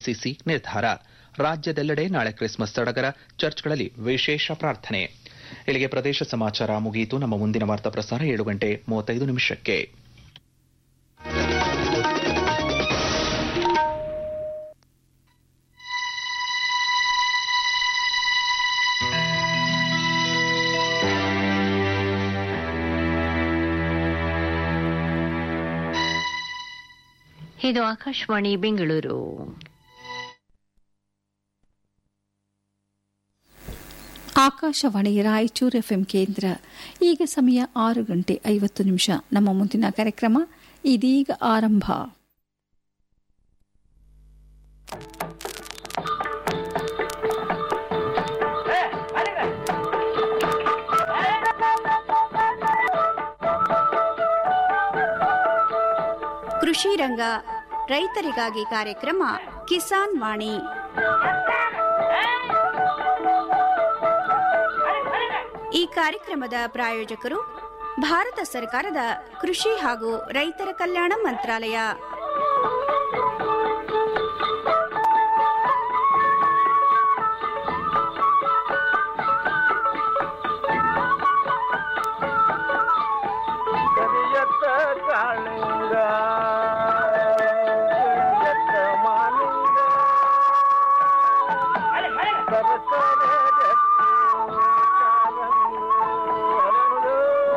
KPCC ನಿರ್ಧಾರ ರಾಜ್ಯದೆಲ್ಲೆಡೆ ನಾಳೆ ಕ್ರಿಸ್ಮಸ್ ಸಡಗರ ಚರ್ಚ್ಗಳಲ್ಲಿ ವಿಶೇಷ ಪ್ರಾರ್ಥನೆ ಇಲ್ಲಿಗೆ ಪ್ರದೇಶ ಸಮಾಚಾರ ಮುಗಿಯಿತು ನಮ್ಮ ಮುಂದಿನ ವಾರ್ತಾ ಪ್ರಸಾರ ಏಳು ಗಂಟೆ ಮೂವತ್ತೈದು ನಿಮಿಷಕ್ಕೆ ಇದು ಆಕಾಶವಾಣಿ ಬೆಂಗಳೂರು ಆಕಾಶವಾಣಿ ರಾಯಚೂರು ಎಫ್ಎಂ ಕೇಂದ್ರ ಈಗ ಸಮಯ ಆರು ಗಂಟೆ ಐವತ್ತು ನಿಮಿಷ ನಮ್ಮ ಮುಂದಿನ ಕಾರ್ಯಕ್ರಮ ಇದೀಗ ಆರಂಭ ಕೃಷಿ ರಂಗ ರೈತರಿಗಾಗಿ ಕಾರ್ಯಕ್ರಮ ಕಿಸಾನ್ ವಾಣಿ ಈ ಕಾರ್ಯಕ್ರಮದ ಪ್ರಾಯೋಜಕರು ಭಾರತ ಸರ್ಕಾರದ ಕೃಷಿ ಹಾಗೂ ರೈತರ ಕಲ್ಯಾಣ ಮಂತ್ರಾಲಯ ಕರಿಯತ್ತ ಕಾಳಿಂಗ ಕರಿಯತ್ತ ಮಾಲಿಂಗ ಸರಸರ ಗಟ್ಟಿ ಕಾಲಂದು ಹರಳು.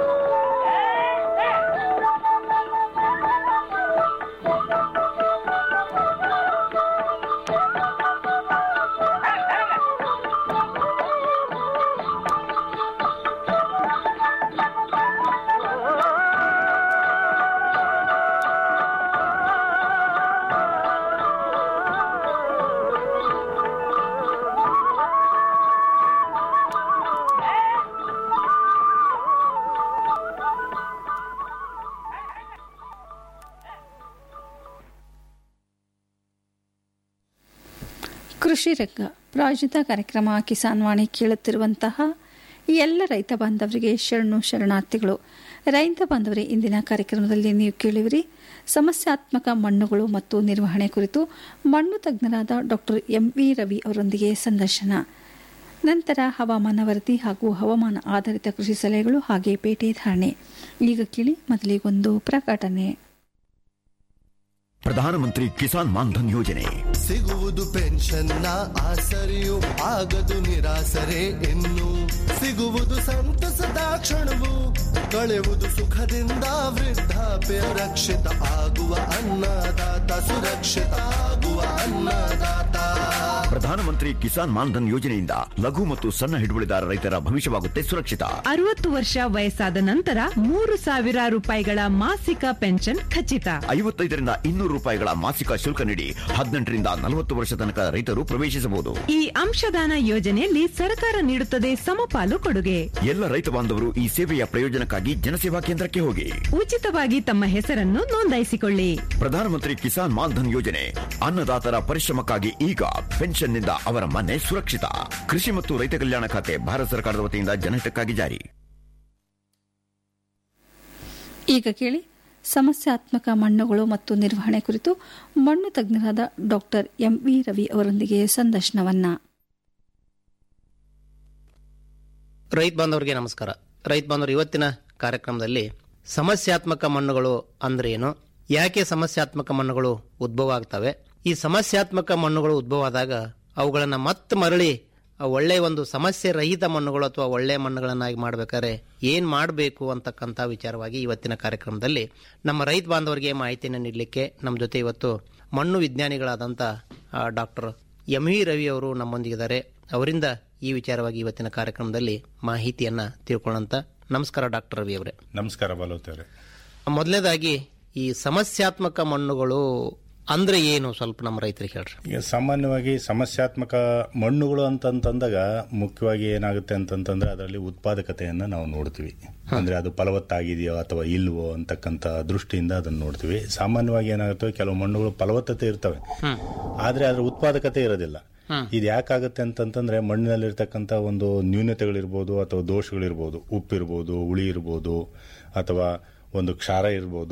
ಕೃಷಿ ರಂಗ ಪ್ರಾಯೋಜಿತ ಕಾರ್ಯಕ್ರಮ ಕಿಸಾನ್ ವಾಣಿ ಕೇಳುತ್ತಿರುವಂತಹ ಎಲ್ಲ ರೈತ ಬಾಂಧವರಿಗೆ ಶರಣು ಶರಣಾರ್ಥಿಗಳು ರೈತ ಬಾಂಧವರೇ ಇಂದಿನ ಕಾರ್ಯಕ್ರಮದಲ್ಲಿ ನೀವು ಕೇಳುವಿರಿ ಸಮಸ್ಯಾತ್ಮಕ ಮಣ್ಣುಗಳು ಮತ್ತು ನಿರ್ವಹಣೆ ಕುರಿತು ಮಣ್ಣು ತಜ್ಞರಾದ ಡಾಕ್ಟರ್ ಎಂವಿ ರವಿ ಅವರೊಂದಿಗೆ ಸಂದರ್ಶನ ನಂತರ ಹವಾಮಾನ ವರದಿ ಹಾಗೂ ಹವಾಮಾನ ಆಧಾರಿತ ಕೃಷಿ ಸಲಹೆಗಳು ಹಾಗೆ ಪೇಟೆ ಧಾರಣೆ ಈಗ ಕೇಳಿ ಮೊದಲಿಗೊಂದು ಪ್ರಕಟಣೆ ಪ್ರಧಾನಮಂತ್ರಿ ಕಿಸಾನ್ ಮಾನ್ಧನ್ ಯೋಜನೆ ಸಿಗುವುದು ಪೆನ್ಷನ್ನ ಆಸರೆಯು ಆಗದು ನಿರಾಸರೆ ಇನ್ನು ಸಿಗುವುದು ಸಂತಸದ ಕ್ಷಣವು ಕಳೆವುದು ಸುಖದಿಂದ ವೃದ್ಧಾಪ್ಯ ರಕ್ಷಿತ ಆಗುವ ಅನ್ನದಾತ ಸುರಕ್ಷಿತ ಆಗುವ ಅನ್ನದಾತ ಪ್ರಧಾನಮಂತ್ರಿ ಕಿಸಾನ್ ಮಾನ್ಧನ್ ಯೋಜನೆಯಿಂದ ಲಘು ಮತ್ತು ಸಣ್ಣ ಹಿಡುವಳಿದಾರ ರೈತರ ಭವಿಷ್ಯವಾಗುತ್ತೆ ಸುರಕ್ಷಿತ ಅರವತ್ತು ವರ್ಷ ವಯಸ್ಸಾದ ನಂತರ ಮೂರು ಸಾವಿರ ರೂಪಾಯಿಗಳ ಮಾಸಿಕ ಪೆನ್ಷನ್ ಖಚಿತ ಐವತ್ತೈದರಿಂದ ಇನ್ನೂರು ರೂಪಾಯಿಗಳ ಮಾಸಿಕ ಶುಲ್ಕ ನೀಡಿ ಹದಿನೆಂಟರಿಂದ ನಲವತ್ತು ವರ್ಷ ತನಕ ರೈತರು ಪ್ರವೇಶಿಸಬಹುದು ಈ ಅಂಶದಾನ ಯೋಜನೆಯಲ್ಲಿ ಸರ್ಕಾರ ನೀಡುತ್ತದೆ ಸಮಪಾಲು ಕೊಡುಗೆ ಎಲ್ಲ ರೈತ ಬಾಂಧವರು ಈ ಸೇವೆಯ ಪ್ರಯೋಜನಕ್ಕಾಗಿ ಜನಸೇವಾ ಕೇಂದ್ರಕ್ಕೆ ಹೋಗಿ ಉಚಿತವಾಗಿ ತಮ್ಮ ಹೆಸರನ್ನು ನೋಂದಾಯಿಸಿಕೊಳ್ಳಿ ಪ್ರಧಾನಮಂತ್ರಿ ಕಿಸಾನ್ ಮಾನ್ಧನ್ ಯೋಜನೆ ಅನ್ನದಾತರ ಪರಿಶ್ರಮಕ್ಕಾಗಿ ಈಗ ಪೆನ್ಷನ್ನಿಂದ ಅವರ ಮನೆ ಸುರಕ್ಷಿತ ಕೃಷಿ ಮತ್ತು ರೈತ ಕಲ್ಯಾಣ ಖಾತೆ ಭಾರತ ಸರ್ಕಾರದ ವತಿಯಿಂದ ಜನಹಿತಕ್ಕಾಗಿ ಜಾರಿ ಈಗ ಕೇಳಿ ಸಮಸ್ಯಾತ್ಮಕ ಮಣ್ಣುಗಳು ಮತ್ತು ನಿರ್ವಹಣೆ ಕುರಿತು ಮಣ್ಣು ತಜ್ಞರಾದ ಡಾಕ್ಟರ್ ಎಂವಿ ರವಿ ಅವರೊಂದಿಗೆ ಸಂದರ್ಶನವನ್ನ ರೈತ ಬಾಂಧವರಿಗೆ ನಮಸ್ಕಾರ ರೈತ ಬಾಂಧವರು ಇವತ್ತಿನ ಕಾರ್ಯಕ್ರಮದಲ್ಲಿ ಸಮಸ್ಯಾತ್ಮಕ ಮಣ್ಣುಗಳು ಅಂದ್ರೆ ಏನು ಯಾಕೆ ಸಮಸ್ಯಾತ್ಮಕ ಮಣ್ಣುಗಳು ಉದ್ಭವ ಆಗ್ತವೆ ಈ ಸಮಸ್ಯಾತ್ಮಕ ಮಣ್ಣುಗಳು ಉದ್ಭವ ಆದಾಗ ಅವುಗಳನ್ನು ಮತ್ತೆ ಮರಳಿ ಆ ಒಳ್ಳೆಯ ಒಂದು ಸಮಸ್ಯೆ ರಹಿತ ಮಣ್ಣುಗಳು ಅಥವಾ ಒಳ್ಳೆಯ ಮಣ್ಣುಗಳನ್ನಾಗಿ ಮಾಡಬೇಕಾದ್ರೆ ಏನು ಮಾಡಬೇಕು ಅಂತಕ್ಕಂಥ ವಿಚಾರವಾಗಿ ಇವತ್ತಿನ ಕಾರ್ಯಕ್ರಮದಲ್ಲಿ ನಮ್ಮ ರೈತ ಬಾಂಧವರಿಗೆ ಮಾಹಿತಿಯನ್ನು ನೀಡಲಿಕ್ಕೆ ನಮ್ಮ ಜೊತೆ ಇವತ್ತು ಮಣ್ಣು ವಿಜ್ಞಾನಿಗಳಾದಂಥ ಡಾಕ್ಟರ್ ಎಂ ವಿ ರವಿ ಅವರು ನಮ್ಮೊಂದಿಗಿದ್ದಾರೆ ಅವರಿಂದ ಈ ವಿಚಾರವಾಗಿ ಇವತ್ತಿನ ಕಾರ್ಯಕ್ರಮದಲ್ಲಿ ಮಾಹಿತಿಯನ್ನ ತಿಳ್ಕೊಳ್ಳೋಂತ ನಮಸ್ಕಾರ ಡಾಕ್ಟರ್ ರವಿ ಅವರೇ ನಮಸ್ಕಾರ ಬಾಲೋತವ್ರೆ ಮೊದಲನೇದಾಗಿ ಈ ಸಮಸ್ಯಾತ್ಮಕ ಮಣ್ಣುಗಳು ಅಂದ್ರೆ ಏನು ಸ್ವಲ್ಪ ನಮ್ಮ ರೈತರಿಗೆ ಹೇಳ್ರಿ ಈಗ ಸಾಮಾನ್ಯವಾಗಿ ಸಮಸ್ಯಾತ್ಮಕ ಮಣ್ಣುಗಳು ಅಂತಂತಂದಾಗ ಮುಖ್ಯವಾಗಿ ಏನಾಗುತ್ತೆ ಅಂತಂತಂದ್ರೆ ಅದರಲ್ಲಿ ಉತ್ಪಾದಕತೆಯನ್ನ ನಾವು ನೋಡ್ತೀವಿ ಅಂದ್ರೆ ಅದು ಫಲವತ್ತಾಗಿದೆಯೋ ಅಥವಾ ಇಲ್ವೋ ಅಂತಕ್ಕಂಥ ದೃಷ್ಟಿಯಿಂದ ಅದನ್ನ ನೋಡ್ತೀವಿ ಸಾಮಾನ್ಯವಾಗಿ ಏನಾಗುತ್ತೆ ಕೆಲವು ಮಣ್ಣುಗಳು ಫಲವತ್ತತೆ ಇರ್ತವೆ ಆದ್ರೆ ಅದರ ಉತ್ಪಾದಕತೆ ಇರೋದಿಲ್ಲ ಇದು ಯಾಕಾಗುತ್ತೆ ಅಂತಂತಂದ್ರೆ ಮಣ್ಣಿನಲ್ಲಿರ್ತಕ್ಕಂಥ ಒಂದು ನ್ಯೂನತೆಗಳಿರ್ಬೋದು ಅಥವಾ ದೋಷಗಳಿರ್ಬೋದು ಉಪ್ಪಿರ್ಬೋದು ಹುಳಿ ಇರ್ಬೋದು ಅಥವಾ ಒಂದು ಕ್ಷಾರ ಇರ್ಬೋದು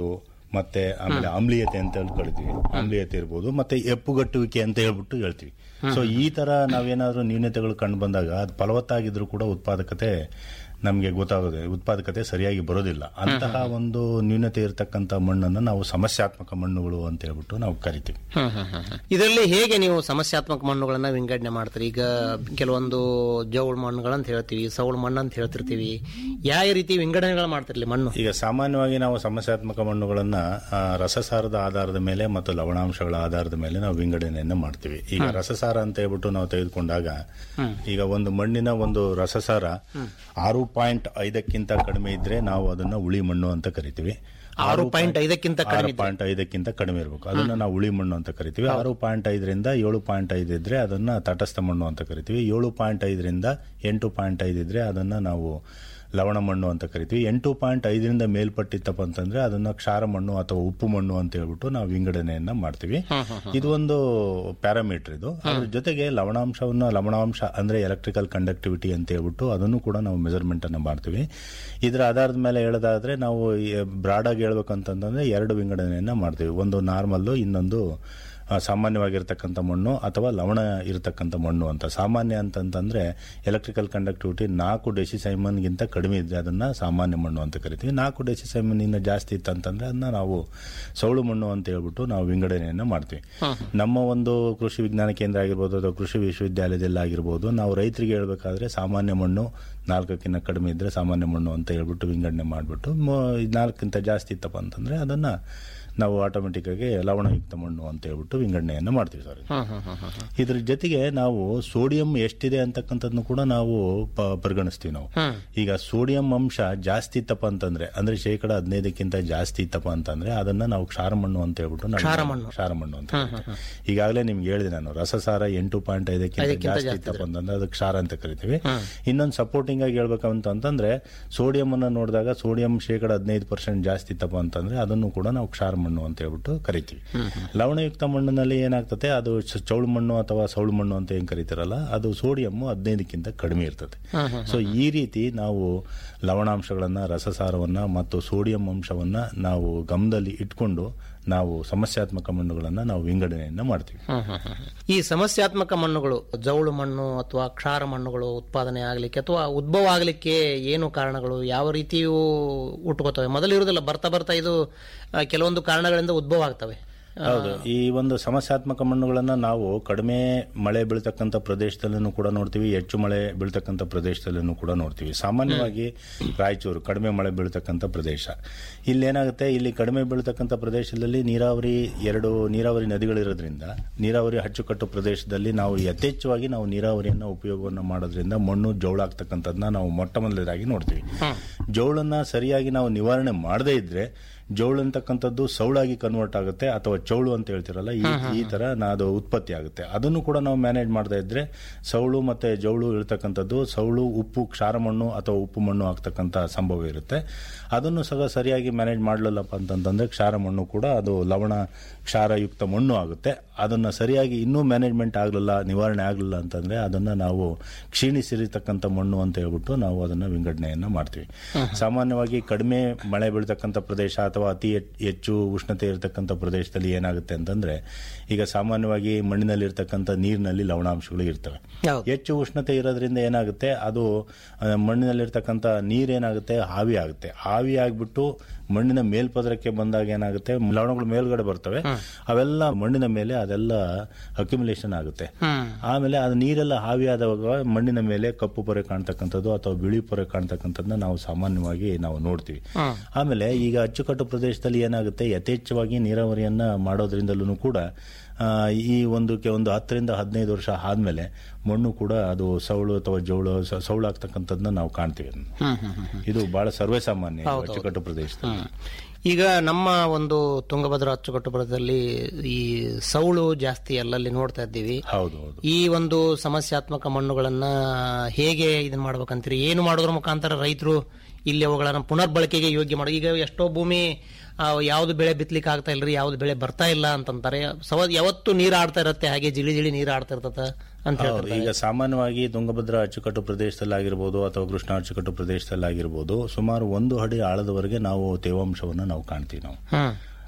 ಮತ್ತೆ ಆಮೇಲೆ ಆಮ್ಲೀಯತೆ ಅಂತ ಹೇಳಿ ಕರಿತೀವಿ ಆಮ್ಲೀಯತೆ ಇರ್ಬೋದು ಮತ್ತೆ ಎಪ್ಪುಗಟ್ಟುವಿಕೆ ಅಂತ ಹೇಳ್ಬಿಟ್ಟು ಹೇಳ್ತೀವಿ ಸೊ ಈ ತರ ನಾವೇನಾದ್ರೂ ನ್ಯೂನತೆಗಳು ಕಂಡು ಬಂದಾಗ ಅದು ಫಲವತ್ತಾಗಿದ್ರು ಕೂಡ ಉತ್ಪಾದಕತೆ ನಮಗೆ ಗೊತ್ತಾಗೋದು ಉತ್ಪಾದಕತೆ ಸರಿಯಾಗಿ ಬರೋದಿಲ್ಲ ಅಂತಹ ಒಂದು ನ್ಯೂನತೆ ಇರತಕ್ಕಂತ ಮಣ್ಣನ್ನು ನಾವು ಸಮಸ್ಯಾತ್ಮಕ ಮಣ್ಣುಗಳು ಅಂತ ಹೇಳ್ಬಿಟ್ಟು ನಾವು ಕರಿತೀವಿ ಇದರಲ್ಲಿ ಹೇಗೆ ನೀವು ಸಮಸ್ಯಾತ್ಮಕ ಮಣ್ಣುಗಳನ್ನ ವಿಂಗಡಣೆ ಮಾಡ್ತೀರಿ ಈಗ ಕೆಲವೊಂದು ಜೌಳ್ ಮಣ್ಣುಗಳಂತ ಹೇಳ್ತೀವಿ ಸೌಳ್ ಮಣ್ಣು ಅಂತ ಹೇಳ್ತಿರ್ತೀವಿ ಯಾವ ರೀತಿ ವಿಂಗಡಣೆಗಳು ಮಾಡ್ತಿರ್ಲಿ ಮಣ್ಣು ಈಗ ಸಾಮಾನ್ಯವಾಗಿ ನಾವು ಸಮಸ್ಯಾತ್ಮಕ ಮಣ್ಣುಗಳನ್ನ ಆ, ರಸಸಾರದ ಆಧಾರದ ಮೇಲೆ ಮತ್ತು ಲವಣಾಂಶಗಳ ಆಧಾರದ ಮೇಲೆ ನಾವು ವಿಂಗಡಣೆಯನ್ನ ಮಾಡ್ತೀವಿ ಈಗ ರಸಸಾರ ಅಂತ ಹೇಳ್ಬಿಟ್ಟು ನಾವು ತೆಗೆದುಕೊಂಡಾಗ ಈಗ ಒಂದು ಮಣ್ಣಿನ ಒಂದು ರಸಸಾರ ಆರು ಪಾಯಿಂಟ್ ಐದಕ್ಕಿಂತ ಕಡಿಮೆ ಇದ್ರೆ ನಾವು ಅದನ್ನ ಉಳಿ ಮಣ್ಣು ಅಂತ ಕರಿತೀವಿ ಆರು ಪಾಯಿಂಟ್ ಐದಕ್ಕಿಂತ ಆರು ಕಡಿಮೆ ಇದ್ರೆ. ಪಾಯಿಂಟ್ ಐದಕ್ಕಿಂತ ಕಡಿಮೆ ಇರಬೇಕು ಅದನ್ನ ನಾವು ಉಳಿ ಮಣ್ಣು ಅಂತ ಕರಿತೀವಿ ಆರು ಪಾಯಿಂಟ್ ಐದರಿಂದ ಏಳು ಪಾಯಿಂಟ್ ಐದು ಇದ್ರೆ ಅದನ್ನ ತಟಸ್ಥ ಮಣ್ಣು ಅಂತ ಕರಿತೀವಿ ಏಳು ಪಾಯಿಂಟ್ ಐದರಿಂದ ಎಂಟು ಪಾಯಿಂಟ್ ಐದು ಇದ್ರೆ ಅದನ್ನ ನಾವು ಲವಣ ಮಣ್ಣು ಅಂತ ಕರಿತೀವಿ ಎಂಟು ಪಾಯಿಂಟ್ ಐದರಿಂದ ಮೇಲ್ಪಟ್ಟಿತ್ತಪ್ಪ ಅಂತಂದ್ರೆ ಅದನ್ನ ಕ್ಷಾರ ಮಣ್ಣು ಅಥವಾ ಉಪ್ಪು ಮಣ್ಣು ಅಂತ ಹೇಳ್ಬಿಟ್ಟು ನಾವು ವಿಂಗಡಣೆಯನ್ನ ಮಾಡ್ತೀವಿ ಇದು ಒಂದು ಪ್ಯಾರಾಮೀಟರ್ ಇದು ಅದ್ರ ಜೊತೆಗೆ ಲವಣಾಂಶವನ್ನ ಲವಣಾಂಶ ಅಂದ್ರೆ ಎಲೆಕ್ಟ್ರಿಕಲ್ ಕಂಡಕ್ಟಿವಿಟಿ ಅಂತ ಹೇಳ್ಬಿಟ್ಟು ಅದನ್ನು ಕೂಡ ನಾವು ಮೆಜರ್ಮೆಂಟ್ ಅನ್ನ ಮಾಡ್ತೀವಿ ಇದರ ಆಧಾರದ ಮೇಲೆ ಹೇಳೋದಾದ್ರೆ ನಾವು ಬ್ರಾಡ್ ಆಗಿ ಹೇಳ್ಬೇಕಂತಂದ್ರೆ ಎರಡು ವಿಂಗಡಣೆಯನ್ನ ಮಾಡ್ತೀವಿ ಒಂದು ನಾರ್ಮಲ್ ಇನ್ನೊಂದು ಆ, ಸಾಮಾನ್ಯವಾಗಿರ್ತಕ್ಕಂಥ ಮಣ್ಣು ಅಥವಾ ಲವಣ ಇರತಕ್ಕಂಥ ಮಣ್ಣು ಅಂತ ಸಾಮಾನ್ಯ ಅಂತಂತಂದ್ರೆ ಎಲೆಕ್ಟ್ರಿಕಲ್ ಕಂಡಕ್ಟಿವಿಟಿ ನಾಲ್ಕು ಡೆಸಿಸೈಮನ್ಗಿಂತ ಕಡಿಮೆ ಇದ್ರೆ ಅದನ್ನ ಸಾಮಾನ್ಯ ಮಣ್ಣು ಅಂತ ಕರಿತೀವಿ ನಾಲ್ಕು ಡೆಸಿಸೈಮನ್ ಇನ್ನ ಜಾಸ್ತಿ ಇತ್ತಂತಂದ್ರೆ ಅದನ್ನ ನಾವು ಸೌಳು ಮಣ್ಣು ಅಂತ ಹೇಳ್ಬಿಟ್ಟು ನಾವು ವಿಂಗಡಣೆಯನ್ನ ಮಾಡ್ತೀವಿ ನಮ್ಮ ಒಂದು ಕೃಷಿ ವಿಜ್ಞಾನ ಕೇಂದ್ರ ಆಗಿರ್ಬೋದು ಅಥವಾ ಕೃಷಿ ವಿಶ್ವವಿದ್ಯಾಲಯದಲ್ಲಿ ಆಗಿರ್ಬೋದು ನಾವು ರೈತರಿಗೆ ಹೇಳ್ಬೇಕಾದ್ರೆ ಸಾಮಾನ್ಯ ಮಣ್ಣು ನಾಲ್ಕಕ್ಕಿಂತ ಕಡಿಮೆ ಇದ್ರೆ ಸಾಮಾನ್ಯ ಮಣ್ಣು ಅಂತ ಹೇಳ್ಬಿಟ್ಟು ವಿಂಗಡಣೆ ಮಾಡಿಬಿಟ್ಟು ನಾಲ್ಕಿಂತ ಜಾಸ್ತಿ ಇತ್ತಪ್ಪ ಅಂತಂದ್ರೆ ಅದನ್ನ ನಾವು ಆಟೋಮೆಟಿಕ್ ಆಗಿ ಲವಣಯುಕ್ತ ಮಣ್ಣು ಅಂತ ಹೇಳ್ಬಿಟ್ಟು ವಿಂಗಡಣೆಯನ್ನು ಮಾಡ್ತೀವಿ ಸರ್ ಇದ್ರ ಜೊತೆಗೆ ನಾವು ಸೋಡಿಯಂ ಎಷ್ಟಿದೆ ಅಂತಕ್ಕಂಥದ್ನು ಕೂಡ ನಾವು ಪ- ಪರಿಗಣಿಸ್ತೀವಿ ನಾವು ಈಗ ಸೋಡಿಯಂ ಅಂಶ ಜಾಸ್ತಿ ಇತ್ತಪ್ಪ ಅಂತಂದ್ರೆ ಅಂದ್ರೆ ಶೇಕಡ ಹದಿನೈದಕ್ಕಿಂತ ಜಾಸ್ತಿ ಇತ್ತಪ್ಪ ಅಂತಂದ್ರೆ ಅದನ್ನ ನಾವು ಕ್ಷಾರ ಮಣ್ಣು ಅಂತ ಹೇಳ್ಬಿಟ್ಟು ನಾವು ಕ್ಷಾರ ಮಣ್ಣು. ಕ್ಷಾರ ಮಣ್ಣು ಅಂತ ಕರಿತೀವಿ. ಈಗಾಗಲೇ ನಿಮ್ಗೆ ಹೇಳಿದೆ ನಾನು ರಸಸಾರ ಎಂಟು ಪಾಯಿಂಟ್ ಐದಕ್ಕಿಂತ ಐದಕ್ಕಿಂತ ಜಾಸ್ತಿ ಜಾಸ್ತಿ ಇತ್ತಪ್ಪ ಅಂತಂದ್ರೆ ಅದು ಕ್ಷಾರ ಅಂತ ಕರಿತೀವಿ ಇನ್ನೊಂದು ಸಪೋರ್ಟಿಂಗ್ ಆಗಿ ಹೇಳ್ಬೇಕಂತ ಅಂತಂದ್ರೆ ಸೋಡಿಯಂ ಅನ್ನ ನೋಡಿದಾಗ ಸೋಡಿಯಂ ಶೇಕಡ ಹದಿನೈದು ಪರ್ಸೆಂಟ್ ಜಾಸ್ತಿ ಇತ್ತಪ್ಪ ಅಂತಂದ್ರೆ ಅದನ್ನು ಕೂಡ ನಾವು ಕ್ಷಾರ ಮಣ್ಣು ಅಂತ ಹೇಳ್ಬಿಟ್ಟು ಕರಿತೀವಿ ಲವಣಯುಕ್ತ ಮಣ್ಣಿನಲ್ಲಿ ಏನಾಗ್ತದೆ ಅದು ಸ- ಚೌಳು ಮಣ್ಣು ಅಥವಾ ಸೌಳು ಮಣ್ಣು ಅಂತ ಏನ್ ಕರಿತಾರಲ್ಲ ಅದು ಸೋಡಿಯಂ ಹದಿನೈದಕ್ಕಿಂತ ಕಡಿಮೆ ಇರ್ತದೆ ಸೊ ಈ ರೀತಿ ನಾವು ಲವಣಾಂಶಗಳನ್ನ ರಸಸಾರವನ್ನ ಮತ್ತು ಸೋಡಿಯಂ ಅಂಶವನ್ನ ನಾವು ಗಮನದಲ್ಲಿ ಇಟ್ಕೊಂಡು ನಾವು ಸಮಸ್ಯಾತ್ಮಕ ಮಣ್ಣುಗಳನ್ನ ನಾವು ವಿಂಗಡಣೆಯನ್ನ ಮಾಡ್ತೀವಿ ಈ ಸಮಸ್ಯಾತ್ಮಕ ಮಣ್ಣುಗಳು ಜೌಳು ಮಣ್ಣು ಅಥವಾ ಕ್ಷಾರ ಮಣ್ಣುಗಳು ಉತ್ಪಾದನೆ ಆಗಲಿಕ್ಕೆ ಅಥವಾ ಉದ್ಭವ ಆಗಲಿಕ್ಕೆ ಏನು ಕಾರಣಗಳು ಯಾವ ರೀತಿಯೂ ಹುಟ್ಟುಕೋತವೆ ಮೊದಲು ಇರುವುದಿಲ್ಲ ಬರ್ತಾ ಬರ್ತಾ ಇದು ಆ, ಕೆಲವೊಂದು ಕಾರಣಗಳಿಂದ ಉದ್ಭವ ಆಗ್ತವೆ ಹೌದು ಈ ಒಂದು ಸಮಸ್ಯಾತ್ಮಕ ಮಣ್ಣುಗಳನ್ನ ನಾವು ಕಡಿಮೆ ಮಳೆ ಬೀಳ್ತಕ್ಕಂಥ ಪ್ರದೇಶದಲ್ಲೂ ಕೂಡ ನೋಡ್ತೀವಿ ಹೆಚ್ಚು ಮಳೆ ಬೀಳ್ತಕ್ಕಂಥ ಪ್ರದೇಶದಲ್ಲೂ ಕೂಡ ನೋಡ್ತೀವಿ ಸಾಮಾನ್ಯವಾಗಿ ರಾಯಚೂರು ಕಡಿಮೆ ಮಳೆ ಬೀಳ್ತಕ್ಕಂಥ ಪ್ರದೇಶ ಇಲ್ಲೇನಾಗುತ್ತೆ ಇಲ್ಲಿ ಕಡಿಮೆ ಬೀಳ್ತಕ್ಕಂಥ ಪ್ರದೇಶದಲ್ಲಿ ನೀರಾವರಿ ಎರಡು ನೀರಾವರಿ ನದಿಗಳಿರೋದ್ರಿಂದ ನೀರಾವರಿ ಅಚ್ಚುಕಟ್ಟು ಪ್ರದೇಶದಲ್ಲಿ ನಾವು ಯಥೇಚ್ಛವಾಗಿ ನಾವು ನೀರಾವರಿಯನ್ನ ಉಪಯೋಗವನ್ನು ಮಾಡೋದ್ರಿಂದ ಮಣ್ಣು ಜೋಳಾಗ್ತಕ್ಕಂಥದ್ದನ್ನ ನಾವು ಮೊಟ್ಟ ಮೊದಲನೇದಾಗಿ ನೋಡ್ತೀವಿ ಜೋಳನ್ನ ಸರಿಯಾಗಿ ನಾವು ನಿವಾರಣೆ ಮಾಡದೇ ಇದ್ರೆ ಜೋಳು ಅಂತಕ್ಕಂಥದ್ದು ಸೌಳಾಗಿ ಕನ್ವರ್ಟ್ ಆಗುತ್ತೆ ಅಥವಾ ಚೌಳು ಅಂತ ಹೇಳ್ತಿರಲ್ಲ ಈ ಈ ತರ ನಾ- ಅದು ಉತ್ಪತ್ತಿ ಆಗುತ್ತೆ ಅದನ್ನು ಕೂಡ ನಾವು ಮ್ಯಾನೇಜ್ ಮಾಡದೇ ಇದ್ರೆ ಸೌಳು ಮತ್ತೆ ಜೌಳು ಇರ್ತಕ್ಕಂಥದ್ದು ಸೌಳು ಉಪ್ಪು ಕ್ಷಾರ ಮಣ್ಣು ಅಥವಾ ಉಪ್ಪು ಮಣ್ಣು ಆಗ್ತಕ್ಕಂಥ ಸಂಭವ ಇರುತ್ತೆ ಅದನ್ನು ಸಹ ಸರಿಯಾಗಿ ಮ್ಯಾನೇಜ್ ಮಾಡಲಿಲ್ಲಪ್ಪ ಅಂತಂತಂದ್ರೆ ಕ್ಷಾರ ಮಣ್ಣು ಕೂಡ ಅದು ಲವಣ ಕ್ಷಾರಯುಕ್ತ ಮಣ್ಣು ಆಗುತ್ತೆ ಅದನ್ನ ಸರಿಯಾಗಿ ಇನ್ನೂ ಮ್ಯಾನೇಜ್ಮೆಂಟ್ ಆಗಲಿಲ್ಲ ನಿವಾರಣೆ ಆಗಲಿಲ್ಲ ಅಂತಂದ್ರೆ ಅದನ್ನ ನಾವು ಕ್ಷೀಣಿಸಿರತಕ್ಕಂಥ ಮಣ್ಣು ಅಂತ ಹೇಳ್ಬಿಟ್ಟು ನಾವು ಅದನ್ನ ವಿಂಗಡಣೆಯನ್ನ ಮಾಡ್ತೀವಿ ಸಾಮಾನ್ಯವಾಗಿ ಕಡಿಮೆ ಮಳೆ ಬೀಳ್ತಕ್ಕಂಥ ಪ್ರದೇಶ ಅಥವಾ ಅತಿ ಹೆಚ್- ಹೆಚ್ಚು ಉಷ್ಣತೆ ಇರತಕ್ಕಂಥ ಪ್ರದೇಶದಲ್ಲಿ ಏನಾಗುತ್ತೆ ಅಂತಂದ್ರೆ ಈಗ ಸಾಮಾನ್ಯವಾಗಿ ಮಣ್ಣಿನಲ್ಲಿ ಇರ್ತಕ್ಕಂಥ ನೀರಿನಲ್ಲಿ ಲವಣಾಂಶಗಳು ಇರ್ತವೆ ಹೌದು. ಹೆಚ್ಚು ಉಷ್ಣತೆ ಇರೋದ್ರಿಂದ ಏನಾಗುತ್ತೆ ಅದು ಆ, ಮಣ್ಣಿನಲ್ಲಿರ್ತಕ್ಕಂಥ ನೀರೇನಾಗುತ್ತೆ ಆವಿ ಆಗುತ್ತೆ ಆವಿ ಆಗ್ಬಿಟ್ಟು ಮಣ್ಣಿನ ಮೇಲ್ಪದರಕ್ಕೆ ಬಂದಾಗ ಏನಾಗುತ್ತೆ ಲವಣಗಳು ಮೇಲ್ಗಡೆ ಬರ್ತವೆ ಅವೆಲ್ಲ ಮಣ್ಣಿನ ಮೇಲೆ ಅದೆಲ್ಲ ಅಕ್ಯುಮುಲೇಷನ್ ಆಗುತ್ತೆ ಆಮೇಲೆ ಅದು ನೀರೆಲ್ಲ ಆವಿ ಆದವಾಗ ಮಣ್ಣಿನ ಮೇಲೆ ಕಪ್ಪು ಪೊರೆ ಕಾಣ್ತಕ್ಕಂಥದ್ದು ಅಥವಾ ಬಿಳಿ ಪೊರೆ ಕಾಣ್ತಕ್ಕಂಥದ್ದನ್ನ ನಾವು ಸಾಮಾನ್ಯವಾಗಿ ನಾವು ನೋಡ್ತೀವಿ ಆಮೇಲೆ ಈಗ ಅಚ್ಚುಕಟ್ಟು ಪ್ರದೇಶದಲ್ಲಿ ಏನಾಗುತ್ತೆ ಯಥೇಚ್ಛವಾಗಿ ನೀರಾವರಿಯನ್ನ ಮಾಡೋದ್ರಿಂದಲೂ ಕೂಡ ಆ, ಈ ಒಂದು ಕೆ- ಒಂದು ಹತ್ತರಿಂದ ಹದಿನೈದು ವರ್ಷ ಆದ್ಮೇಲೆ ಮಣ್ಣು ಕೂಡ ಅದು ಸೌಳು ಅಥವಾ ಜೋಳು ಸ- ಸೌಳು ಆಗ್ತಕ್ಕಂಥದ್ದನ್ನ ನಾವು ಕಾಣ್ತೀವಿ ಇದು ಬಹಳ ಸರ್ವೇ ಸಾಮಾನ್ಯ ಈ ಅಚ್ಚುಕಟ್ಟು ಪ್ರದೇಶದಲ್ಲಿ ಈಗ ನಮ್ಮ ಒಂದು ತುಂಗಭದ್ರಾ ಅಚ್ಚುಕಟ್ಟು ಪ್ರದೇಶದಲ್ಲಿ ಈ ಸೌಳು ಜಾಸ್ತಿ ಅಲ್ಲಲ್ಲಿ ನೋಡ್ತಾ ಇದ್ದೀವಿ ಹೌದು ಹೌದು ಈ ಒಂದು ಸಮಸ್ಯಾತ್ಮಕ ಮಣ್ಣುಗಳನ್ನ ಹೇಗೆ ಇದನ್ನ ಮಾಡ್ಬೇಕಂತೀರಿ ಏನು ಮಾಡೋದ್ರ ಮುಖಾಂತರ ರೈತರು ಇಲ್ಲಿ ಅವುಗಳನ್ನ ಪುನರ್ಬಳಕೆಗೆ ಯೋಗ್ಯ ಮಾಡಿ ಈಗ ಎಷ್ಟೋ ಭೂಮಿ ಆ, ಯಾವ್ದು ಬೆಳೆ ಬಿತ್ತಲಿಕ್ಕೆ ಆಗ್ತಾ ಇಲ್ರಿ ಯಾವ್ದು ಬೆಳೆ ಬರ್ತಾ ಇಲ್ಲ ಅಂತಂತಾರೆ ಸವ ಯಾವತ್ತು ನೀರು ಆಡ್ತಾ ಇರತ್ತೆ ಹಾಗೆ ಜಿಳಿ ಜಿಳಿ ನೀರು ಆಡ್ತಾ ಇರ್ತದ ಅಂತ ಹೌದು, ಹೇಳ್ತಾರೆ ಈಗ ಸಾಮಾನ್ಯವಾಗಿ ತುಂಗಭದ್ರಾ ಅಚ್ಚುಕಟ್ಟು ಪ್ರದೇಶದಲ್ಲಿ ಆಗಿರ್ಬೋದು ಅಥವಾ ಕೃಷ್ಣ ಅಚ್ಚುಕಟ್ಟು ಪ್ರದೇಶದಲ್ಲಿ ಆಗಿರ್ಬೋದು ಸುಮಾರು ಒಂದು ಅಡಿ ಆಳದವರೆಗೆ ನಾವು ತೇವಾಂಶವನ್ನು ನಾವು ಕಾಣ್ತೀವಿ ನಾವು ಹ್ಮ್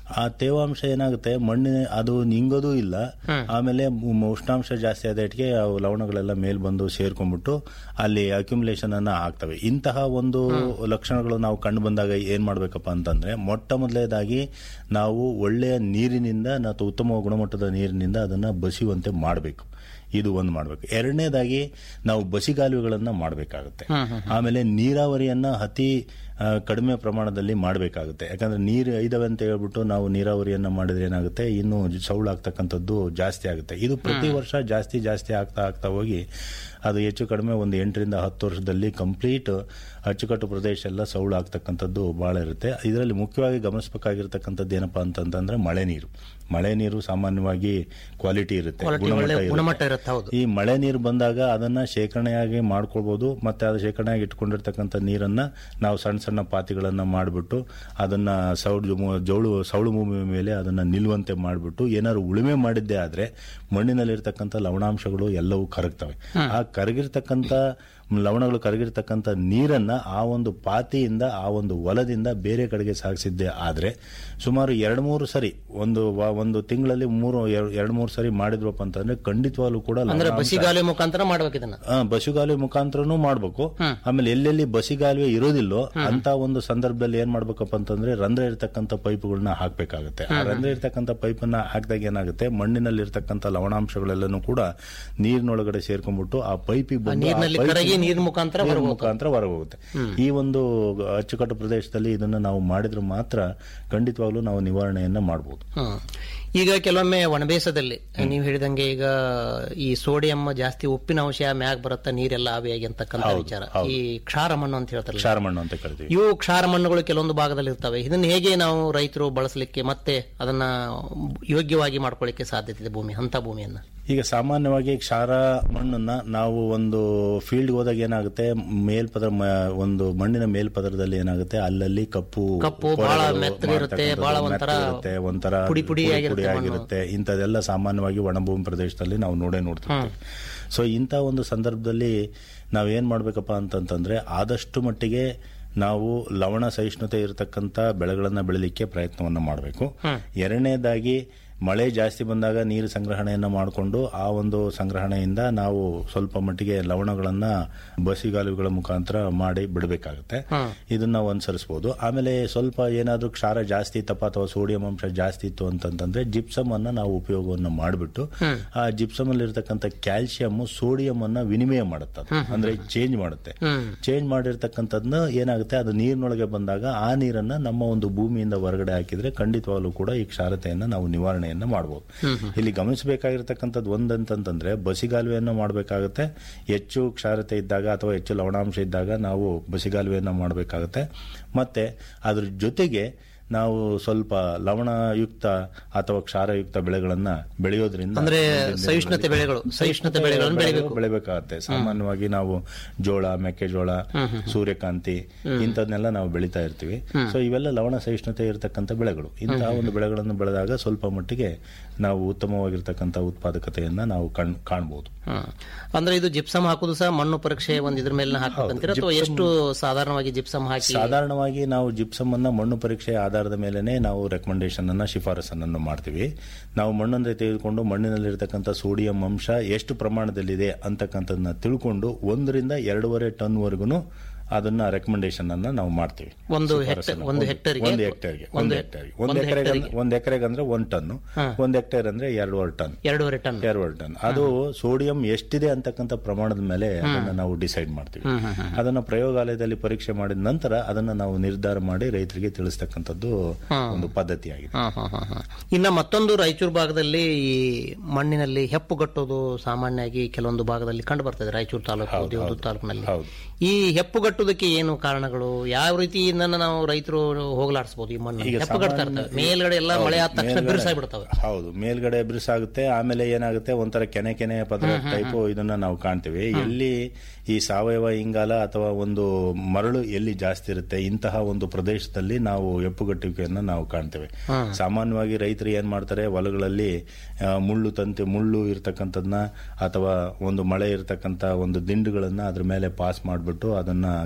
ಆ ತೇವಾಂಶ ಏನಾಗುತ್ತೆ ಮಣ್ಣಿನ ಅದು ನಿಂಗೋದು ಇಲ್ಲ ಆಮೇಲೆ ಮ- ಉಷ್ಣಾಂಶ ಜಾಸ್ತಿ ಆದ ಇಟ್ಟಿಗೆ ಅವು ಲವಣಗಳೆಲ್ಲ ಮೇಲ್ ಬಂದು ಸೇರ್ಕೊಂಡ್ಬಿಟ್ಟು ಅಲ್ಲಿ ಅಕ್ಯುಮುಲೇಷನ್ ಅನ್ನ ಆಗ್ತವೆ ಇಂತಹ ಒಂದು ಲಕ್ಷಣಗಳು ನಾವು ಕಂಡು ಬಂದಾಗ ಏನ್ ಮಾಡ್ಬೇಕಪ್ಪ ಅಂತಂದ್ರೆ ಮೊಟ್ಟ ಮೊದಲನೇದಾಗಿ ನಾವು ಒಳ್ಳೆಯ ನೀರಿನಿಂದ ಅಥವಾ ಉತ್ತಮ ಗುಣಮಟ್ಟದ ನೀರಿನಿಂದ ಅದನ್ನ ಬಸಿಯುವಂತೆ ಮಾಡಬೇಕು ಇದು ಒಂದು ಮಾಡಬೇಕು ಎರಡನೇದಾಗಿ ನಾವು ಬಸಿಗಾಲುವೆಗಳನ್ನ ಮಾಡಬೇಕಾಗುತ್ತೆ ಆಮೇಲೆ ನೀರಾವರಿಯನ್ನ ಅತಿ ಆ, ಕಡಿಮೆ ಪ್ರಮಾಣದಲ್ಲಿ ಮಾಡಬೇಕಾಗುತ್ತೆ ಯಾಕಂದ್ರೆ ನೀರು ಐದವೆ ಅಂತ ಹೇಳ್ಬಿಟ್ಟು ನಾವು ನೀರಾವರಿಯನ್ನ ಮಾಡಿದ್ರೆ ಏನಾಗುತ್ತೆ ಇನ್ನು ಸೌಳಾಗ್ತಕ್ಕಂಥದ್ದು ಜಾಸ್ತಿ ಆಗುತ್ತೆ ಇದು ಪ್ರತಿ ವರ್ಷ ಜಾಸ್ತಿ ಜಾಸ್ತಿ ಆಗ್ತಾ ಆಗ್ತಾ ಹೋಗಿ ಅದು ಹೆಚ್ಚು ಕಡಿಮೆ ಒಂದು ಎಂಟರಿಂದ ಹತ್ತು ವರ್ಷದಲ್ಲಿ ಕಂಪ್ಲೀಟ್ ಅಚ್ಚುಕಟ್ಟು ಪ್ರದೇಶ ಎಲ್ಲ ಸೌಳು ಆಗ್ತಕ್ಕಂಥದ್ದು ಬಹಳ ಇರುತ್ತೆ ಇದರಲ್ಲಿ ಮುಖ್ಯವಾಗಿ ಗಮನಿಸಬೇಕಾಗಿರ್ತಕ್ಕಂಥದ್ದು ಏನಪ್ಪಾ ಅಂತಂದ್ರೆ ಮಳೆ ನೀರು ಮಳೆ ನೀರು ಸಾಮಾನ್ಯವಾಗಿ ಕ್ವಾಲಿಟಿ ಇರುತ್ತೆ Quality ಒಳ್ಳೆ ಗುಣಮಟ್ಟ ಇರುತ್ತೆ, ಹೌದು. ಈ ಮಳೆ ನೀರು ಬಂದಾಗ ಅದನ್ನ ಶೇಖರಣೆಯಾಗಿ ಮಾಡ್ಕೊಳ್ಬಹುದು ಮತ್ತೆ ಅದು ಶೇಖರಣೆಯಾಗಿ ಇಟ್ಕೊಂಡಿರ್ತಕ್ಕಂಥ ನೀರನ್ನ ನಾವು ಸಣ್ಣ ಸಣ್ಣ ಪಾತಿಗಳನ್ನ ಮಾಡಿಬಿಟ್ಟು ಅದನ್ನ ಸೌಳು ಜೌಳು ಸೌಳು ಭೂಮಿ ಮೇಲೆ ಅದನ್ನ ನಿಲ್ಲುವಂತೆ ಮಾಡಿಬಿಟ್ಟು ಏನಾದ್ರು ಉಳುಮೆ ಮಾಡಿದ್ದೇ ಆದ್ರೆ ಮಣ್ಣಿನಲ್ಲಿರ್ತಕ್ಕಂಥ ಲವಣಾಂಶಗಳು ಎಲ್ಲವೂ ಕರಗ್ತವೆ ಆ ಕರಗಿರ್ತಕ್ಕಂಥ ಲವಣಗಳು ಕರಗಿರ್ತಕ್ಕಂಥ ನೀರನ್ನ ಆ ಒಂದು ಪಾತಿಯಿಂದ ಆ ಒಂದು ಹೊಲದಿಂದ ಬೇರೆ ಕಡೆಗೆ ಸಾಗಿಸಿದ್ದೆ ಆದ್ರೆ ಸುಮಾರು ಎರಡು ಮೂರು ಸರಿ ಒಂದು ವ- ಒಂದು ತಿಂಗಳಲ್ಲಿ ಮೂರು ಎರಡು ಮೂರು ಸರಿ ಮಾಡಿದ್ರಪ್ಪ ಅಂತಂದ್ರೆ ಖಂಡಿತವಾಗ್ಲೂ ಕೂಡ ಅಂದ್ರೆ ಲವಣಾಂಶ- ಬಸಿಗಾಲಿ ಮುಖಾಂತರ ಮಾಡ್ಬೇಕು ಇದನ್ನ ಆ, ಬಸಿಗಾಲುವೆ ಮುಖಾಂತರನೂ ಮಾಡ್ಬೇಕು ಆಮೇಲೆ ಎಲ್ಲೆಲ್ಲಿ ಬಸಿಗಾಲುವೆ ಇರೋದಿಲ್ಲೋ ಅಂತ ಒಂದು ಸಂದರ್ಭದಲ್ಲಿ ಏನ್ ಮಾಡ್ಬೇಕಪ್ಪ ಅಂತಂದ್ರೆ ರಂಧ್ರ ಇರ್ತಕ್ಕಂಥ ಪೈಪ್ಗಳನ್ನ ಹಾಕ್ಬೇಕಾಗುತ್ತೆ ಆ ರಂಧ್ರ ಇರ್ತಕ್ಕಂಥ ಪೈಪನ್ನ ಹಾಕಿದಾಗ ಏನಾಗುತ್ತೆ ಮಣ್ಣಿನಲ್ಲಿ ಇರ್ತಕ್ಕಂಥ ಲವಣಾಂಶಗಳೆಲ್ಲನೂ ಕೂಡ ನೀರಿನೊಳಗಡೆ ಸೇರ್ಕೊಂಡ್ಬಿಟ್ಟು ಆ ಪೈಪಿಗೆ ಬಂದು ಆ ನೀರಿನಲ್ಲಿ ಪೈಪಿಗೆ- ಕರಗಿ ನೀರ್ ಮುಖಾಂತರ ನೀರ್ ಹೊರಗೆ ಮುಖಾಂತರ ಹೊರಗೆ ಹೋಗುತ್ತೆ ಈ ಒಂದು ಅಚ್ಚುಕಟ್ಟು ಪ್ರದೇಶದಲ್ಲಿ ಇದನ್ನ ನಾವು ಮಾಡಿದ್ರೆ ಮಾತ್ರ ಖಂಡಿತವಾಗ್ಲೂ ನಾವು ನಿವಾರಣೆಯನ್ನ ಮಾಡಬಹುದು ಹ್ಮ್. ಈಗ ಕೆಲವೊಮ್ಮೆ ಒಣಬೇಸದಲ್ಲಿ ನೀವು ಹೇಳಿದಂಗೆ ಈಗ ಈ ಸೋಡಿಯಂ ಜಾಸ್ತಿ ಉಪ್ಪಿನ ಅಂಶ ಮ್ಯಾಗ್ ಬರುತ್ತಾ ನೀರೆಲ್ಲ ಆವಿಯಾಗಿ ಅಂತಕ್ಕಂಥ ಹೌದು, ವಿಚಾರ ಹೌದು. ಈ ಕ್ಷಾರ ಮಣ್ಣು ಅಂತ ಹೇಳ್ತಾರಲ್ಲ ಕ್ಷಾರ ಮಣ್ಣು ಅಂತ ಕರಿತೀವಿ ಇವು ಕ್ಷಾರ ಮಣ್ಣುಗಳು ಕೆಲವೊಂದು ಭಾಗದಲ್ಲಿ ಇರ್ತವೆ ಇದನ್ನ ಹೇಗೆ ನಾವು ರೈತರು ಬಳಸಲಿಕ್ಕೆ ಮತ್ತೆ ಅದನ್ನ ಯೋಗ್ಯವಾಗಿ ಮಾಡ್ಕೊಳ್ಳಿಕ್ಕೆ ಸಾಧ್ಯತೆ ಇದೆ ಭೂಮಿ ಅಂತ ಭೂಮಿಯನ್ನ ಈಗ ಸಾಮಾನ್ಯವಾಗಿ ಕ್ಷಾರ ಮಣ್ಣನ್ನ ನಾವು ಒಂದು ಫೀಲ್ಡ್ ಹೋದಾಗ ಏನಾಗುತ್ತೆ ಮೇಲ್ಪದರ ಮ- ಒಂದು ಮಣ್ಣಿನ ಮೇಲ್ಪದರದಲ್ಲಿ ಏನಾಗುತ್ತೆ ಅಲ್ಲಲ್ಲಿ ಕಪ್ಪು ಕಪ್ಪು, ಪೊರೆಗಳು ಬಹಳ ಮೆತ್ತಗಿರುತ್ತೆ, ಮಾಡ್ತಕ್ಕಂಥದ್ದು, ಬಹಳ ಒಂಥರ ಮೆತ್ತಗಿರುತ್ತೆ, ಒಂಥರ ಪುಡಿ ಪುಡಿ ಪುಡಿ ಆಗಿರುತ್ತೆ ಪುಡಿ ಮಣ್ಣು. ಆಗಿರುತ್ತೆ ಇಂಥದೆಲ್ಲ ಸಾಮಾನ್ಯವಾಗಿ ಒಣಭೂಮಿ ಪ್ರದೇಶದಲ್ಲಿ ನಾವು ನೋಡೇ ನೋಡ್ತೀವಿ ಸೊ ಇಂಥ ಒಂದು ಸಂದರ್ಭದಲ್ಲಿ ನಾವು ಏನ್ ಮಾಡ್ಬೇಕಪ್ಪ ಅಂತಂತಂದ್ರೆ ಆದಷ್ಟು ಮಟ್ಟಿಗೆ ನಾವು ಲವಣ ಸಹಿಷ್ಣುತೆ ಇರತಕ್ಕಂತ ಬೆಳೆಗಳನ್ನ ಬೆಳಿಲಿಕ್ಕೆ ಪ್ರಯತ್ನವನ್ನ ಮಾಡಬೇಕು ಎರಡನೇದಾಗಿ ಮಳೆ ಜಾಸ್ತಿ ಬಂದಾಗ ನೀರು ಸಂಗ್ರಹಣೆಯನ್ನ ಮಾಡಿಕೊಂಡು ಆ ಒಂದು ಸಂಗ್ರಹಣೆಯಿಂದ ನಾವು ಸ್ವಲ್ಪ ಮಟ್ಟಿಗೆ ಲವಣಗಳನ್ನ ಬಸಿಗಾಲುಗಳ ಮುಖಾಂತರ ಮಾಡಿ ಬಿಡಬೇಕಾಗುತ್ತೆ ಇದನ್ನ ನಾವು ಅನುಸರಿಸಬಹುದು ಆಮೇಲೆ ಸ್ವಲ್ಪ ಏನಾದ್ರೂ ಕ್ಷಾರ ಜಾಸ್ತಿ ಇತ್ತಪ್ಪ ಅಥವಾ ಸೋಡಿಯಂ ಅಂಶ ಜಾಸ್ತಿ ಇತ್ತು ಅಂತಂತಂದ್ರೆ ಜಿಪ್ಸಮ್ ಅನ್ನ ನಾವು ಉಪಯೋಗವನ್ನ ಮಾಡಿಬಿಟ್ಟು ಆ ಜಿಪ್ಸಮ್ ಅಲ್ಲಿ ಇರತಕ್ಕಂಥ ಕ್ಯಾಲ್ಸಿಯಂ ಸೋಡಿಯಂ ಅನ್ನ ವಿನಿಮಯ ಮಾಡುತ್ತೆ ಅದು. ಅಂದ್ರೆ ಚೇಂಜ್ ಮಾಡುತ್ತೆ ಚೇಂಜ್ ಮಾಡಿರ್ತಕ್ಕಂಥದ್ನ ಏನಾಗುತ್ತೆ ಅದು ನೀರಿನೊಳಗೆ ಬಂದಾಗ ಆ ನೀರನ್ನ ನಮ್ಮ ಒಂದು ಭೂಮಿಯಿಂದ ಹೊರಗಡೆ ಹಾಕಿದ್ರೆ ಖಂಡಿತವಾಗ್ಲೂ ಕೂಡ ಈ ಕ್ಷಾರತೆಯನ್ನ ನಾವು ನಿವಾರಣೆಯನ್ನ ಮಾಡಬಹುದು ಇಲ್ಲಿ ಗಮನಿಸಬೇಕಾಗಿರ್ತಕ್ಕಂಥದ್ದು ಒಂದಂತಂದ್ರೆ ಬಸಿಗಾಲುವೆಯನ್ನು ಮಾಡಬೇಕಾಗುತ್ತೆ ಹೆಚ್ಚು ಕ್ಷಾರತೆ ಇದ್ದಾಗ ಅಥವಾ ಹೆಚ್ಚು ಲವಣಾಂಶ ಇದ್ದಾಗ ನಾವು ಬಸಿಗಾಲುವೆಯನ್ನು ಮಾಡಬೇಕಾಗುತ್ತೆ ಮತ್ತೆ ಅದ್ರ ಜೊತೆಗೆ ನಾವು ಸ್ವಲ್ಪ ಲವಣಯುಕ್ತ ಅಥವಾ ಕ್ಷಾರಯುಕ್ತ ಬೆಳೆಗಳನ್ನ ಬೆಳೆಯೋದ್ರಿಂದ ಅಂದ್ರೆ ಮುಂದಿನ ಸಹಿಷ್ಣುತೆ ದಿನಗಳಲ್ಲಿ- ಬೆಳೆಗಳು, ಸಹಿಷ್ಣುತೆ ಬೆಳೆಗಳನ್ನು ಬೆಳಿಬೇಕು. ಬೆಳಿಬೇಕಾಗತ್ತೆ ಸಾಮಾನ್ಯವಾಗಿ ನಾವು ಜೋಳ ಮೆಕ್ಕೆಜೋಳ ಸೂರ್ಯಕಾಂತಿ ಇಂಥದ್ನೆಲ್ಲ ನಾವು ಬೆಳಿತಾ ಇರ್ತೀವಿ ಸೊ ಇವೆಲ್ಲ ಲವಣ ಸಹಿಷ್ಣುತೆ ಇರತಕ್ಕಂಥ ಬೆಳೆಗಳು ಇಂತಹ ಒಂದು ಬೆಳೆಗಳನ್ನು ಬೆಳೆದಾಗ ಸ್ವಲ್ಪ ಮಟ್ಟಿಗೆ ನಾವು ಉತ್ತಮವಾಗಿರ್ತಕ್ಕಂಥ ಉತ್ಪಾದಕತೆಯನ್ನ ನಾವು ಕಣ್ ಕಾಣಬಹುದು ಹ್ಮ್. ಅಂದ್ರೆ ಇದು ಜಿಪ್ಸಮ್ ಹಾಕುದು ಸಹ ಮಣ್ಣು ಪರೀಕ್ಷೆ ಒಂದ್ ಇದ್ರ ಮೇಲೆ ಹಾಕಬೇಕಂತೀರ ಅಥವಾ ಎಷ್ಟು ಸಾಧಾರಣವಾಗಿ ಜಿಪ್ಸಮ್ ಹಾಕಿ ಸಾಧಾರಣವಾಗಿ ನಾವು ಜಿಪ್ಸಮ್ ಅನ್ನ ಮಣ್ಣು ಪರೀಕ್ಷೆ ಆಧಾರದ ಮೇಲೆನೆ ನಾವು ರೆಕಮೆಂಡೇಶನ್ ಅನ್ನ ಶಿಫಾರಸನ್ನು ಮಾಡ್ತೀವಿ ನಾವು ಮಣ್ಣನ್ನು ತೆಗೆದುಕೊಂಡು ಮಣ್ಣಿನಲ್ಲಿರ್ತಕ್ಕಂಥ ಸೋಡಿಯಂ ಅಂಶ ಎಷ್ಟು ಪ್ರಮಾಣದಲ್ಲಿದೆ ಅಂತಕ್ಕಂಥದನ್ನ ತಿಳ್ಕೊಂಡು ಒಂದರಿಂದ ಎರಡೂವರೆ ಟನ್ ವರೆಗೂ ಅದನ್ನ ರೆಕಮೆಂಡೇಶನ್ ಅನ್ನ ನಾವು ಮಾಡ್ತೀವಿ ಒಂದು ಶಿಫಾರಸನ್ನ. ಹೆಕ್ಟೇರ್- ಒಂದು ಹೆಕ್ಟೇರ್ಗೆ ಒಂದು ಹೆಕ್ಟೇರ್ಗೆ ಒಂದು ಒಂದು ಹೆಕ್- ಹೆಕ್ಟೇರ್ಗೆ ಒಂದು ಒಂದು ಎಕರೆಗೆ ಹೆಕ್ಟೇರ್ಗೆ. ಒಂದು ಎಕರೆಗೆ ಅಂದ್ರೆ ಒಂದು ಟನ್ ಒಂದು ಹೆಕ್ಟೇರ್ ಅಂದ್ರೆ ಎರಡೂವರೆ ಟನ್ ಎರಡೂವರೆ ಟನ್ ಎರಡೂವರೆ ಟನ್ ಅದು ಸೋಡಿಯಂ ಎಷ್ಟಿದೆ ಅಂತಕ್ಕಂಥ ಪ್ರಮಾಣದ ಮೇಲೆ ಅದನ್ನ ನಾವು ಡಿಸೈಡ್ ಮಾಡ್ತೀವಿ ಅದನ್ನ ಪ್ರಯೋಗಾಲಯದಲ್ಲಿ ಪರೀಕ್ಷೆ ಮಾಡಿದ ನಂತರ ಅದನ್ನ ನಾವು ನಿರ್ಧಾರ ಮಾಡಿ ರೈತರಿಗೆ ತಿಳಿಸ್ತಕ್ಕಂಥದ್ದು ಒಂದು ಪದ್ಧತಿಯಾಗಿದೆ ಹಾ, ಹಾ, ಹಾ, ಹಾ. ಇನ್ನ ಮತ್ತೊಂದು ರಾಯಚೂರು ಭಾಗದಲ್ಲಿ ಈ ಮಣ್ಣಿನಲ್ಲಿ ಹೆಪ್ಪುಗಟ್ಟೋದು ಸಾಮಾನ್ಯವಾಗಿ ಕೆಲವೊಂದು ಭಾಗದಲ್ಲಿ ಕಂಡು ಬರ್ತದೆ ರಾಯಚೂರು ತಾಲೂಕು ದೇವದುರ್ಗ ತಾಲೂಕಿನಲ್ಲಿ ಹೌದು. ಈ ಹೆಪ್ಪುಗಟ್ಟುವುದಕ್ಕೆ ಏನು ಕಾರಣಗಳು ಯಾವ ರೀತಿಯಿಂದ ನಾವು ರೈತರು ಹೋಗಲಾಡಿಸಬಹುದು ಈ ಮಣ್ಣು ಈಗ ಹೆಪ್ಪುಗಟ್ತಾ ಸಾಮಾನ್ಯ- ಇರ್ತವೆ ಮೇಲ್ಗಡೆ ಎಲ್ಲ ಹೌದು, ಮಳೆ ಆದ ತಕ್ಷಣ ಮೇಲ್ಗಡೆ- ಬಿರುಸಾಗ್ಬಿಡ್ತವೆ ಹೌದು ಮೇಲ್ಗಡೆ ಬಿರುಸಾಗುತ್ತೆ ಆಮೇಲೆ ಏನಾಗುತ್ತೆ ಒಂಥರ ಕೆನೆ ಕೆನೆ ಪದರ ಟೈಪ್ ಇದನ್ನ ನಾವು ಕಾಣ್ತೀವಿ ಎಲ್ಲಿ ಈ ಸಾವಯವ ಇಂಗಾಲ ಅಥವಾ ಒಂದು ಮರಳು ಎಲ್ಲಿ ಜಾಸ್ತಿ ಇರುತ್ತೆ ಇಂತಹ ಒಂದು ಪ್ರದೇಶದಲ್ಲಿ ನಾವು ಎಪ್ಪುಗಟ್ಟುವಿಕೆಯನ್ನ ನಾವು ಕಾಣ್ತೇವೆ ಸಾಮಾನ್ಯವಾಗಿ ರೈತರು ಏನ್ ಮಾಡ್ತಾರೆ ಹೊಲಗಳಲ್ಲಿ ಆ, ಮುಳ್ಳು ತಂತಿ ಮುಳ್ಳು ಇರ್ತಕ್ಕಂಥದ್ನ ಅಥವಾ ಒಂದು ಮಳೆ ಇರ್ತಕ್ಕಂಥ ಒಂದು ದಿಂಡುಗಳನ್ನ ಅದ್ರ ಮೇಲೆ ಪಾಸ್ ಮಾಡಿಬಿಟ್ಟು ಅದನ್ನ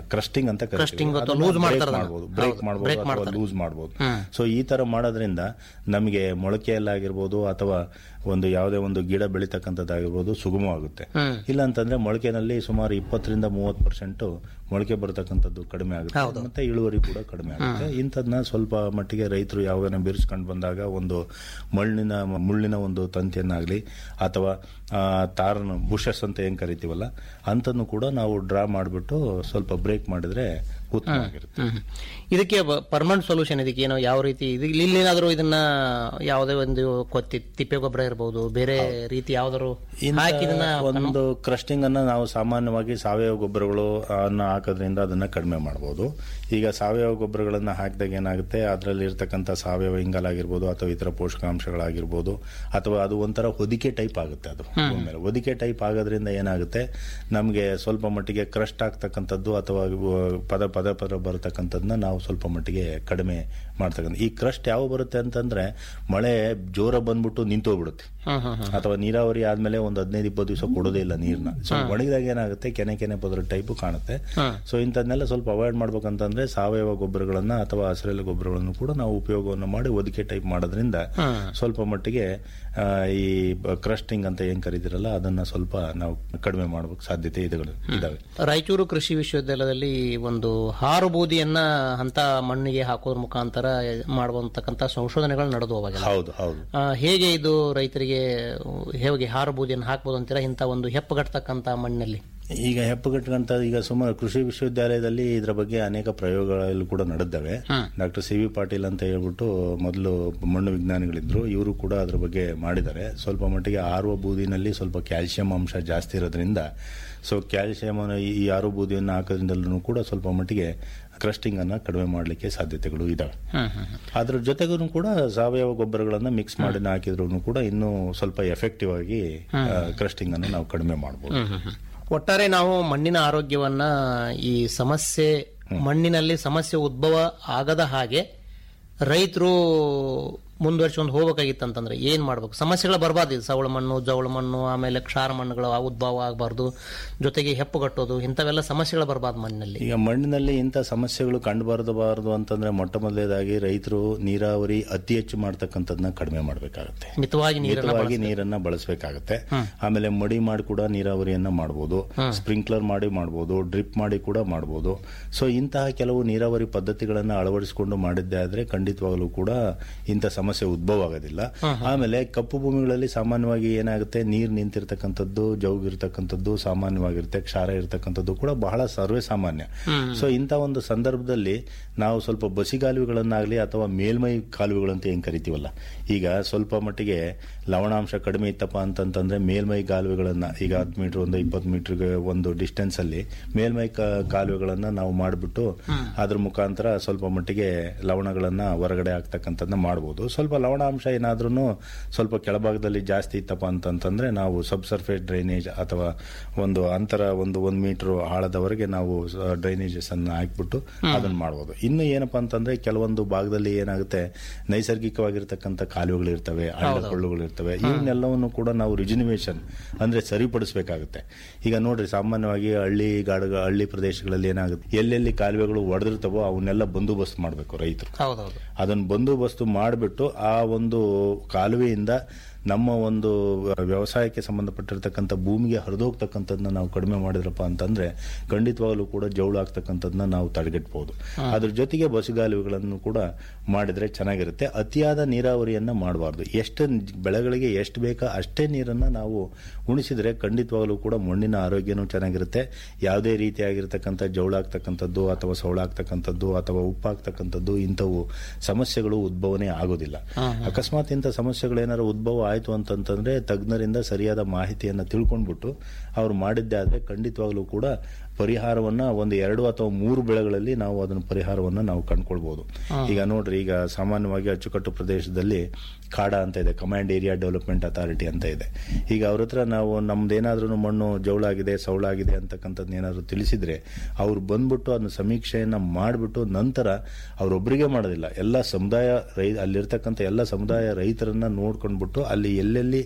ಕ್ರಸ್ಟಿಂಗ್ ಅಂತ Crusting ಅಥವಾ loose ಮಾಡ್ತಾರೆ ಅದನ್ನ. ಮಾಡಬಹುದು ಬ್ರೇಕ್ ಹೌದು, ಮಾಡಬಹುದು break ಅಥವಾ ಮಾಡ್ತಾರೆ. ಲೂಸ್ ಮಾಡಬಹುದು ಹ್ಮ್. ಸೊ ಈ ತರ ಮಾಡೋದ್ರಿಂದ ನಮಗೆ ಮೊಳಕೆಯಲ್ಲಾಗಿರ್ಬೋದು ಅಥವಾ ಒಂದು ಯಾವುದೇ ಒಂದು ಗಿಡ ಬೆಳೀತಕ್ಕಂಥದ್ದಾಗಿರ್ಬೋದು ಸುಗಮವಾಗುತ್ತೆ ಹ್ಮ್. ಇಲ್ಲ ಅಂತಂದ್ರೆ ಮೊಳಕೆನಲ್ಲಿ ಸುಮಾರು ಇಪ್ಪತ್ತರಿಂದ ಮೂವತ್ತು ಪರ್ಸೆಂಟ್ ಮೊಳಕೆ ಬರತಕ್ಕಂಥದ್ದು ಕಡಿಮೆ ಆಗುತ್ತೆ ಹೌದು. ಮತ್ತೆ ಇಳುವರಿ ಕೂಡ ಕಡಿಮೆ ಆಗುತ್ತೆ ಇಂಥದ್ನ ಸ್ವಲ್ಪ ಮಟ್ಟಿಗೆ ರೈತರು ಯಾವಾಗ ಬಿರ್ಸ್ಕೊಂಡು ಬಂದಾಗ ಒಂದು ಮಣ್ಣಿನ ಮುಳ್ಳಿನ ಒಂದು ತಂತಿಯನ್ನಾಗ್ಲಿ ಅಥವಾ ಆ, ತಾರನ ಬುಷಸ್ ಅಂತ ಏನ್ ಕರಿತೀವಲ್ಲ ಅಂತನ್ನು ಕೂಡ ನಾವು ಡ್ರಾ ಮಾಡಿಬಿಟ್ಟು ಸ್ವಲ್ಪ ಬ್ರೇಕ್ ಮಾಡಿದ್ರೆ ಉತ್ತಮವಾಗಿರುತ್ತೆ ಹ್ಮ್. ಇದಕ್ಕೆ ಪರ್ಮನೆಂಟ್ ಸೊಲ್ಯೂಷನ್ ಇದಕ್ಕೆ ಏನೋ ಯಾವ ರೀತಿ ಇದು ಇಲ್ಲೇನಾದ್ರೂ ಇದನ್ನ ಯಾವುದೇ ಒಂದು ಕೊತ್ತಿ ತಿಪ್ಪೆ ಗೊಬ್ಬರ ಇರಬಹುದು ಬೇರೆ ರೀತಿ ಯಾವ್ದಾದ್ರು ಇಂಥ ಹಾಕಿ ಇದನ್ನ ಒಂದು ಕ್ರಸ್ಟಿಂಗ್ ಅನ್ನ ನಾವು ಸಾಮಾನ್ಯವಾಗಿ ಸಾವಯವ ಗೊಬ್ಬರಗಳು ಅನ್ನ ಹಾಕೋದ್ರಿಂದ ಅದನ್ನ ಕಡಿಮೆ ಮಾಡಬಹುದು ಈಗ ಸಾವಯವ ಗೊಬ್ಬರಗಳನ್ನ ಹಾಕಿದಾಗ ಏನಾಗುತ್ತೆ ಅದರಲ್ಲಿ ಇರ್ತಕ್ಕಂಥ ಸಾವಯವ ಇಂಗಾಲ ಆಗಿರ್ಬೋದು ಅಥವಾ ಇತರ ಪೋಷಕಾಂಶಗಳಾಗಿರ್ಬೋದು ಅಥವಾ ಅದು ಒಂಥರ ಹೊದಿಕೆ ಟೈಪ್ ಆಗುತ್ತೆ ಅದು ಭೂಮಿ ಮೇಲೆ ಹೊದಿಕೆ ಟೈಪ್ ಆಗೋದ್ರಿಂದ ಏನಾಗುತ್ತೆ ನಮಗೆ ಸ್ವಲ್ಪ ಮಟ್ಟಿಗೆ ಕ್ರಸ್ಟ್ ಆಗ್ತಕ್ಕಂಥದ್ದು ಅಥವಾ ಇವು ಪದ ಪದ ಪದ ಬರತಕ್ಕಂಥದ್ದನ್ನ ನಾವು ಸ್ವಲ್ಪ ಮಟ್ಟಿಗೆ ಕಡಿಮೆ ಮಾಡ್ತಕ್ಕಂಥ ಈ ಕ್ರಸ್ಟ್ ಯಾವ ಬರುತ್ತೆ ಅಂತಂದ್ರೆ ಮಳೆ ಜೋರ ಬಂದ್ಬಿಟ್ಟು ನಿಂತೋಗ್ಬಿಡುತ್ತೆ ಹ್ಮ್ ಹ್ಮ್ ಹ್ಮ್. ಅಥವಾ ನೀರಾವರಿ ಆದ್ಮೇಲೆ ಒಂದು ಹದಿನೈದು ಇಪ್ಪತ್ತು ದಿವಸ ಕೊಡೋದೇ ಇಲ್ಲ ನೀರ್ನ ಸೊ ಒಣಗಿದಾಗ ಏನಾಗುತ್ತೆ ಕೆನೆ ಕೆನೆ ಪದರ ಟೈಪ್ ಕಾಣುತ್ತೆ ಹ್ಮ್. ಸೊ ಇಂಥದ್ನೆಲ್ಲ ಸ್ವಲ್ಪ ಅವಾಯ್ಡ್ ಮಾಡ್ಬೇಕಂತಂದ್ರೆ ಸಾವಯವ ಗೊಬ್ಬರಗಳನ್ನ ಅಥವಾ ಹಸಿರೆಲೆ ಗೊಬ್ಬರಗಳನ್ನು ಕೂಡ ನಾವು ಉಪಯೋಗವನ್ನು ಮಾಡಿ ಒದಿಕೆ ಟೈಪ್ ಮಾಡೋದ್ರಿಂದ ಹ್ಮ್. ಸ್ವಲ್ಪ ಮಟ್ಟಿಗೆ ಆ, ಈ ಕ್ರಸ್ಟಿಂಗ್ ಅಂತ ಏನ್ ಕರೀತಿರಲ್ಲ ಅದನ್ನ ಸ್ವಲ್ಪ ನಾವು ಕಡಿಮೆ ಮಾಡಬೇಕು ಸಾಧ್ಯತೆ ಇದೆಗಳು ಇದಾವೆ ರಾಯಚೂರು ಕೃಷಿ ವಿಶ್ವವಿದ್ಯಾಲಯದಲ್ಲಿ ಒಂದು ಹಾರು ಬೂದಿಯನ್ನ ಅಂತ ಮಣ್ಣಿಗೆ ಹಾಕೋದ್ರ ಮುಖಾಂತರ ಮಾಡುವಂತಕ್ಕಂತ ಸಂಶೋಧನೆಗಳು ನಡೆದು ಅವಾಗ ಹೌದು ಹೌದು ಆ, ಹೇಗೆ ಇದು ರೈತರಿಗೆ ಹೇಗೆ ಹಾರು ಬೂದಿಯನ್ನು ಹಾಕ್ಬೋದು ಅಂತೀರಾ ಇಂಥ ಒಂದು ಹೆಪ್ಪಗಟ್ಟತಕ್ಕಂತ ಮಣ್ಣಲ್ಲಿ ಈಗ ಹೆಪ್ಪುಗಟ್ಟಂತ ಈಗ ಸುಮಾರು ಕೃಷಿ ವಿಶ್ವವಿದ್ಯಾಲಯದಲ್ಲಿ ಇದರ ಬಗ್ಗೆ ಅನೇಕ ಪ್ರಯೋಗಗಳು ಕೂಡ ನಡೆದವೆ ಡಾಕ್ಟರ್ ಸಿ ವಿ ಪಾಟೀಲ್ ಅಂತ ಹೇಳ್ಬಿಟ್ಟು ಮೊದಲು ಮಣ್ಣು ವಿಜ್ಞಾನಿಗಳಿದ್ರು ಇವರು ಕೂಡ ಅದ್ರ ಬಗ್ಗೆ ಮಾಡಿದ್ದಾರೆ ಸ್ವಲ್ಪ ಮಟ್ಟಿಗೆ ಆರ್ವ ಬೂದಿನಲ್ಲಿ ಸ್ವಲ್ಪ ಕ್ಯಾಲ್ಸಿಯಂ ಅಂಶ ಜಾಸ್ತಿ ಇರೋದ್ರಿಂದ ಸೊ ಕ್ಯಾಲ್ಸಿಯಂ ಈ ಆರು ಬೂದಿಯನ್ನು ಹಾಕೋದ್ರಿಂದಲೂ ಕೂಡ ಸ್ವಲ್ಪ ಮಟ್ಟಿಗೆ ಕ್ರಸ್ಟಿಂಗ್ ಅನ್ನ ಕಡಿಮೆ ಮಾಡಲಿಕ್ಕೆ ಸಾಧ್ಯತೆಗಳು ಇದಾವೆ ಅದ್ರ ಜೊತೆಗೂ ಕೂಡ ಸಾವಯವ ಗೊಬ್ಬರಗಳನ್ನ ಮಿಕ್ಸ್ ಮಾಡಿ ಹಾಕಿದ್ರು ಕೂಡ ಇನ್ನೂ ಸ್ವಲ್ಪ ಎಫೆಕ್ಟಿವ್ ಆಗಿ ಕ್ರಸ್ಟಿಂಗ್ ಅನ್ನು ನಾವು ಕಡಿಮೆ ಮಾಡಬಹುದು ಒಟ್ಟಾರೆ ನಾವು ಮಣ್ಣಿನ ಆರೋಗ್ಯವನ್ನ ಈ ಸಮಸ್ಯೆ ಮಣ್ಣಿನಲ್ಲಿ ಸಮಸ್ಯೆ ಉದ್ಭವ ಆಗದ ಹಾಗೆ ರೈತರು ಮುಂದುವರ್ಸ್ಕೊಂಡು ಹೋಗ್ಬೇಕಾಗಿತ್ತು ಅಂತಂದ್ರೆ ಏನ್ ಮಾಡ್ಬೇಕು ಸಮಸ್ಯೆಗಳು ಬರಬಾರ್ದು ಇದು ಸವಳ ಮಣ್ಣು ಜವಳ ಮಣ್ಣು ಆಮೇಲೆ ಕ್ಷಾರ ಮಣ್ಣುಗಳು ಆ ಉದ್ಭವ ಆಗಬಾರ್ದು ಜೊತೆಗೆ ಹೆಪ್ಪುಗಟ್ಟೋದು ಇಂಥವೆಲ್ಲ ಸಮಸ್ಯೆಗಳು ಬರಬಾರ್ದು ಮಣ್ಣಿನಲ್ಲಿ ಈಗ ಮಣ್ಣಿನಲ್ಲಿ ಇಂಥ ಸಮಸ್ಯೆಗಳು ಕಂಡುಬರಬಾರದು ಅಂತಂದ್ರೆ ಮೊಟ್ಟ ಮೊದಲೇದಾಗಿ ರೈತರು ನೀರಾವರಿ ಅತಿ ಹೆಚ್ಚು ಮಾಡ್ತಕ್ಕಂಥದ್ದನ್ನ ಕಡಿಮೆ ಮಾಡಬೇಕಾಗುತ್ತೆ ಮಿತವಾಗಿ ನೀರನ್ನ ಮಿತವಾಗಿ ನೀರನ್ನ ಬಳಸಬೇಕಾಗುತ್ತೆ ಆಮೇಲೆ ಮಡಿ ಮಾಡಿ ಕೂಡ ನೀರಾವರಿಯನ್ನ ಮಾಡಬಹುದು ಸ್ಪ್ರಿಂಕ್ಲರ್ ಮಾಡಿ ಮಾಡಬಹುದು ಡ್ರಿಪ್ ಮಾಡಿ ಕೂಡ ಮಾಡಬಹುದು ಸೊ ಇಂತಹ ಕೆಲವು ನೀರಾವರಿ ಪದ್ಧತಿಗಳನ್ನ ಅಳವಡಿಸಿಕೊಂಡು ಮಾಡಿದ್ದೆ ಆದ್ರೆ ಖಂಡಿತವಾಗಲೂ ಕೂಡ ಇಂಥ ಸಮಸ್ಯೆ ಉದ್ಭವ ಆಗೋದಿಲ್ಲ ಆಮೇಲೆ ಕಪ್ಪು ಭೂಮಿಗಳಲ್ಲಿ ಸಾಮಾನ್ಯವಾಗಿ ಏನಾಗುತ್ತೆ ನೀರು ನಿಂತಿರ್ತಕ್ಕಂಥದ್ದು ಜೌಗಿರ್ತಕ್ಕಂಥದ್ದು ಸಾಮಾನ್ಯವಾಗಿರುತ್ತೆ ಕ್ಷಾರ ಇರ್ತಕ್ಕಂಥದ್ದು ಕೂಡ ಬಹಳ ಸರ್ವೇ ಸಾಮಾನ್ಯ ಸೊ ಇಂಥ ಒಂದು ಸಂದರ್ಭದಲ್ಲಿ ನಾವು ಸ್ವಲ್ಪ ಬಸಿಗಾಲುವೆಗಳನ್ನಾಗ್ಲಿ ಅಥವಾ ಮೇಲ್ಮೈ ಕಾಲುವೆಗಳಂತ ಏನ್ ಕರಿತೀವಲ್ಲ ಈಗ ಸ್ವಲ್ಪ ಮಟ್ಟಿಗೆ ಲವಣಾಂಶ ಕಡಿಮೆ ಇತ್ತಪ್ಪ ಅಂತಂತಂದ್ರೆ ಮೇಲ್ಮೈ ಕಾಲುವೆಗಳನ್ನ ಈಗ ಹತ್ತು ಮೀಟರ್ ಒಂದು ಇಪ್ಪತ್ತು ಮೀಟರ್ಗೆ ಒಂದು ಡಿಸ್ಟೆನ್ಸ್ ಅಲ್ಲಿ ಮೇಲ್ಮೈ ಕಾ- ಕಾಲುವೆಗಳನ್ನ ನಾವು ಮಾಡಿಬಿಟ್ಟು ಅದ್ರ ಮುಖಾಂತರ ಸ್ವಲ್ಪ ಮಟ್ಟಿಗೆ ಲವಣಗಳನ್ನ ಹೊರಗಡೆ ಆಗ್ತಕ್ಕಂಥದ್ದನ್ನ ಮಾಡ್ಬೋದು ಸ್ವಲ್ಪ ಲವಣಾಂಶ ಏನಾದ್ರೂ ಸ್ವಲ್ಪ ಕೆಳಭಾಗದಲ್ಲಿ ಜಾಸ್ತಿ ಇತ್ತಪ್ಪ ಅಂತಂತಂದ್ರೆ ನಾವು ಸಬ್ ಸರ್ಫೇಸ್ ಡ್ರೈನೇಜ್ ಅಥವಾ ಒಂದು ಅಂತರ ಒಂದು ಒಂದ್ ಮೀಟರ್ ಆಳದವರೆಗೆ ನಾವು ಡ್ರೈನೇಜಸ್ ಅನ್ನ ಹಾಕ್ಬಿಟ್ಟು ಅದನ್ನ ಮಾಡ್ಬೋದು ಇನ್ನು ಏನಪ್ಪಾ ಅಂತಂದ್ರೆ ಕೆಲವೊಂದು ಭಾಗದಲ್ಲಿ ಏನಾಗುತ್ತೆ ನೈಸರ್ಗಿಕವಾಗಿರ್ತಕ್ಕಂಥ ಕಾಲುವೆಗಳು ಇರ್ತವೆ ಹಳ್ಳ ಕೊಳ್ಳುಗಳು ಇರ್ತವೆ ಇವನ್ನೆಲ್ಲವನ್ನು ಕೂಡ ನಾವು ರಿಜಿನಿವೇಶನ್ ಅಂದ್ರೆ ಸರಿಪಡಿಸಬೇಕಾಗುತ್ತೆ ಈಗ ನೋಡ್ರಿ ಸಾಮಾನ್ಯವಾಗಿ ಹಳ್ಳಿ ಗಾಡ ಹಳ್ಳಿ ಪ್ರದೇಶಗಳಲ್ಲಿ ಏನಾಗುತ್ತೆ ಎಲ್ಲೆಲ್ಲಿ ಕಾಲುವೆಗಳು ಒಡೆದಿರ್ತವೋ ಅವನ್ನೆಲ್ಲ ಬಂದೋಬಸ್ತ್ ಮಾಡಬೇಕು ರೈತರು ಹೌದೌದು ಅದನ್ನ ಬಂದೋಬಸ್ತು ಮಾಡಿಬಿಟ್ಟು ಆ ಒಂದು ಕಾಲುವೆಯಿಂದ ನಮ್ಮ ಒಂದು ವ್ಯವಸಾಯಕ್ಕೆ ಸಂಬಂಧಪಟ್ಟಿರ್ತಕ್ಕಂಥ ಭೂಮಿಗೆ ಹರಿದೋಗ್ತಕ್ಕಂಥದ್ದನ್ನ ನಾವು ಕಡಿಮೆ ಮಾಡಿದ್ರಪ್ಪ ಅಂತಂದ್ರೆ ಖಂಡಿತವಾಗಲೂ ಕೂಡ ಜೌಳು ಆಗ್ತಕ್ಕಂಥದ್ದನ್ನ ನಾವು ತಡೆಗಟ್ಟಬಹುದು ಅದ್ರ ಜೊತೆಗೆ ಬಸುಗಾಲುವೆಗಳನ್ನು ಕೂಡ ಮಾಡಿದ್ರೆ ಚೆನ್ನಾಗಿರುತ್ತೆ ಅತಿಯಾದ ನೀರಾವರಿಯನ್ನ ಮಾಡಬಾರ್ದು ಎಷ್ಟು ಬೆಳೆಗಳಿಗೆ ಎಷ್ಟು ಬೇಕೋ ಅಷ್ಟೇ ನೀರನ್ನ ನಾವು ಉಣಿಸಿದ್ರೆ ಖಂಡಿತವಾಗಲೂ ಕೂಡ ಮಣ್ಣಿನ ಆರೋಗ್ಯನೂ ಚೆನ್ನಾಗಿರುತ್ತೆ ಯಾವುದೇ ರೀತಿಯಾಗಿರ್ತಕ್ಕಂಥ ಜೌಳಾಗ್ತಕ್ಕಂಥದ್ದು ಅಥವಾ ಸೌಳಾಗ್ತಕ್ಕಂಥದ್ದು ಅಥವಾ ಉಪ್ಪಾಗ್ತಕ್ಕಂಥದ್ದು ಇಂಥವು ಸಮಸ್ಯೆಗಳು ಉದ್ಭವನೇ ಆಗೋದಿಲ್ಲ ಅಕಸ್ಮಾತ್ ಇಂಥ ಸಮಸ್ಯೆಗಳು ಏನಾದ್ರು ಉದ್ಭವ ಆಯ್ತು ಅಂತಂತಂದ್ರೆ ತಜ್ಞರಿಂದ ಸರಿಯಾದ ಮಾಹಿತಿಯನ್ನ ತಿಳ್ಕೊಂಡ್ಬಿಟ್ಟು ಅವ್ರು ಮಾಡಿದ್ದೆ ಆದ್ರೆ ಖಂಡಿತವಾಗ್ಲೂ ಕೂಡ ಪರಿಹಾರವನ್ನ ಒಂದು ಎರಡು ಅಥವಾ ಮೂರು ಬೆಳೆಗಳಲ್ಲಿ ನಾವು ಅದನ್ನ ಪರಿಹಾರವನ್ನ ನಾವು ಕಂಡ್ಕೊಳ್ಬಹುದು ಈಗ ನೋಡ್ರಿ ಈಗ ಸಾಮಾನ್ಯವಾಗಿ ಅಚ್ಚುಕಟ್ಟು ಪ್ರದೇಶದಲ್ಲಿ ಕಾಡಾ ಅಂತ ಇದೆ ಕಮಾಂಡ್ ಏರಿಯಾ ಡೆವಲಪ್ಮೆಂಟ್ ಅಥಾರಿಟಿ ಅಂತ ಇದೆ ಈಗ ಅವ್ರ ಹತ್ರ ನಾವು ನಮ್ದೇನಾದ್ರೂ ಮಣ್ಣು ಜೌಳಾಗಿದೆ ಸೌಳಾಗಿದೆ ಅಂತಕ್ಕಂಥದ್ದು ಏನಾದ್ರು ತಿಳಿಸಿದ್ರೆ ಅವ್ರು ಬಂದ್ಬಿಟ್ಟು ಅದನ್ನ ಸಮೀಕ್ಷೆಯನ್ನ ಮಾಡಿಬಿಟ್ಟು ನಂತರ ಅವರೊಬ್ಬರಿಗೆ ಮಾಡೋದಿಲ್ಲ ಎಲ್ಲ ಸಮುದಾಯ ರೈ ಅಲ್ಲಿರ್ತಕ್ಕಂಥ ಎಲ್ಲ ಸಮುದಾಯ ರೈತರನ್ನ ನೋಡ್ಕೊಂಡ್ಬಿಟ್ಟು ಅಲ್ಲಿ ಎಲ್ಲೆಲ್ಲಿ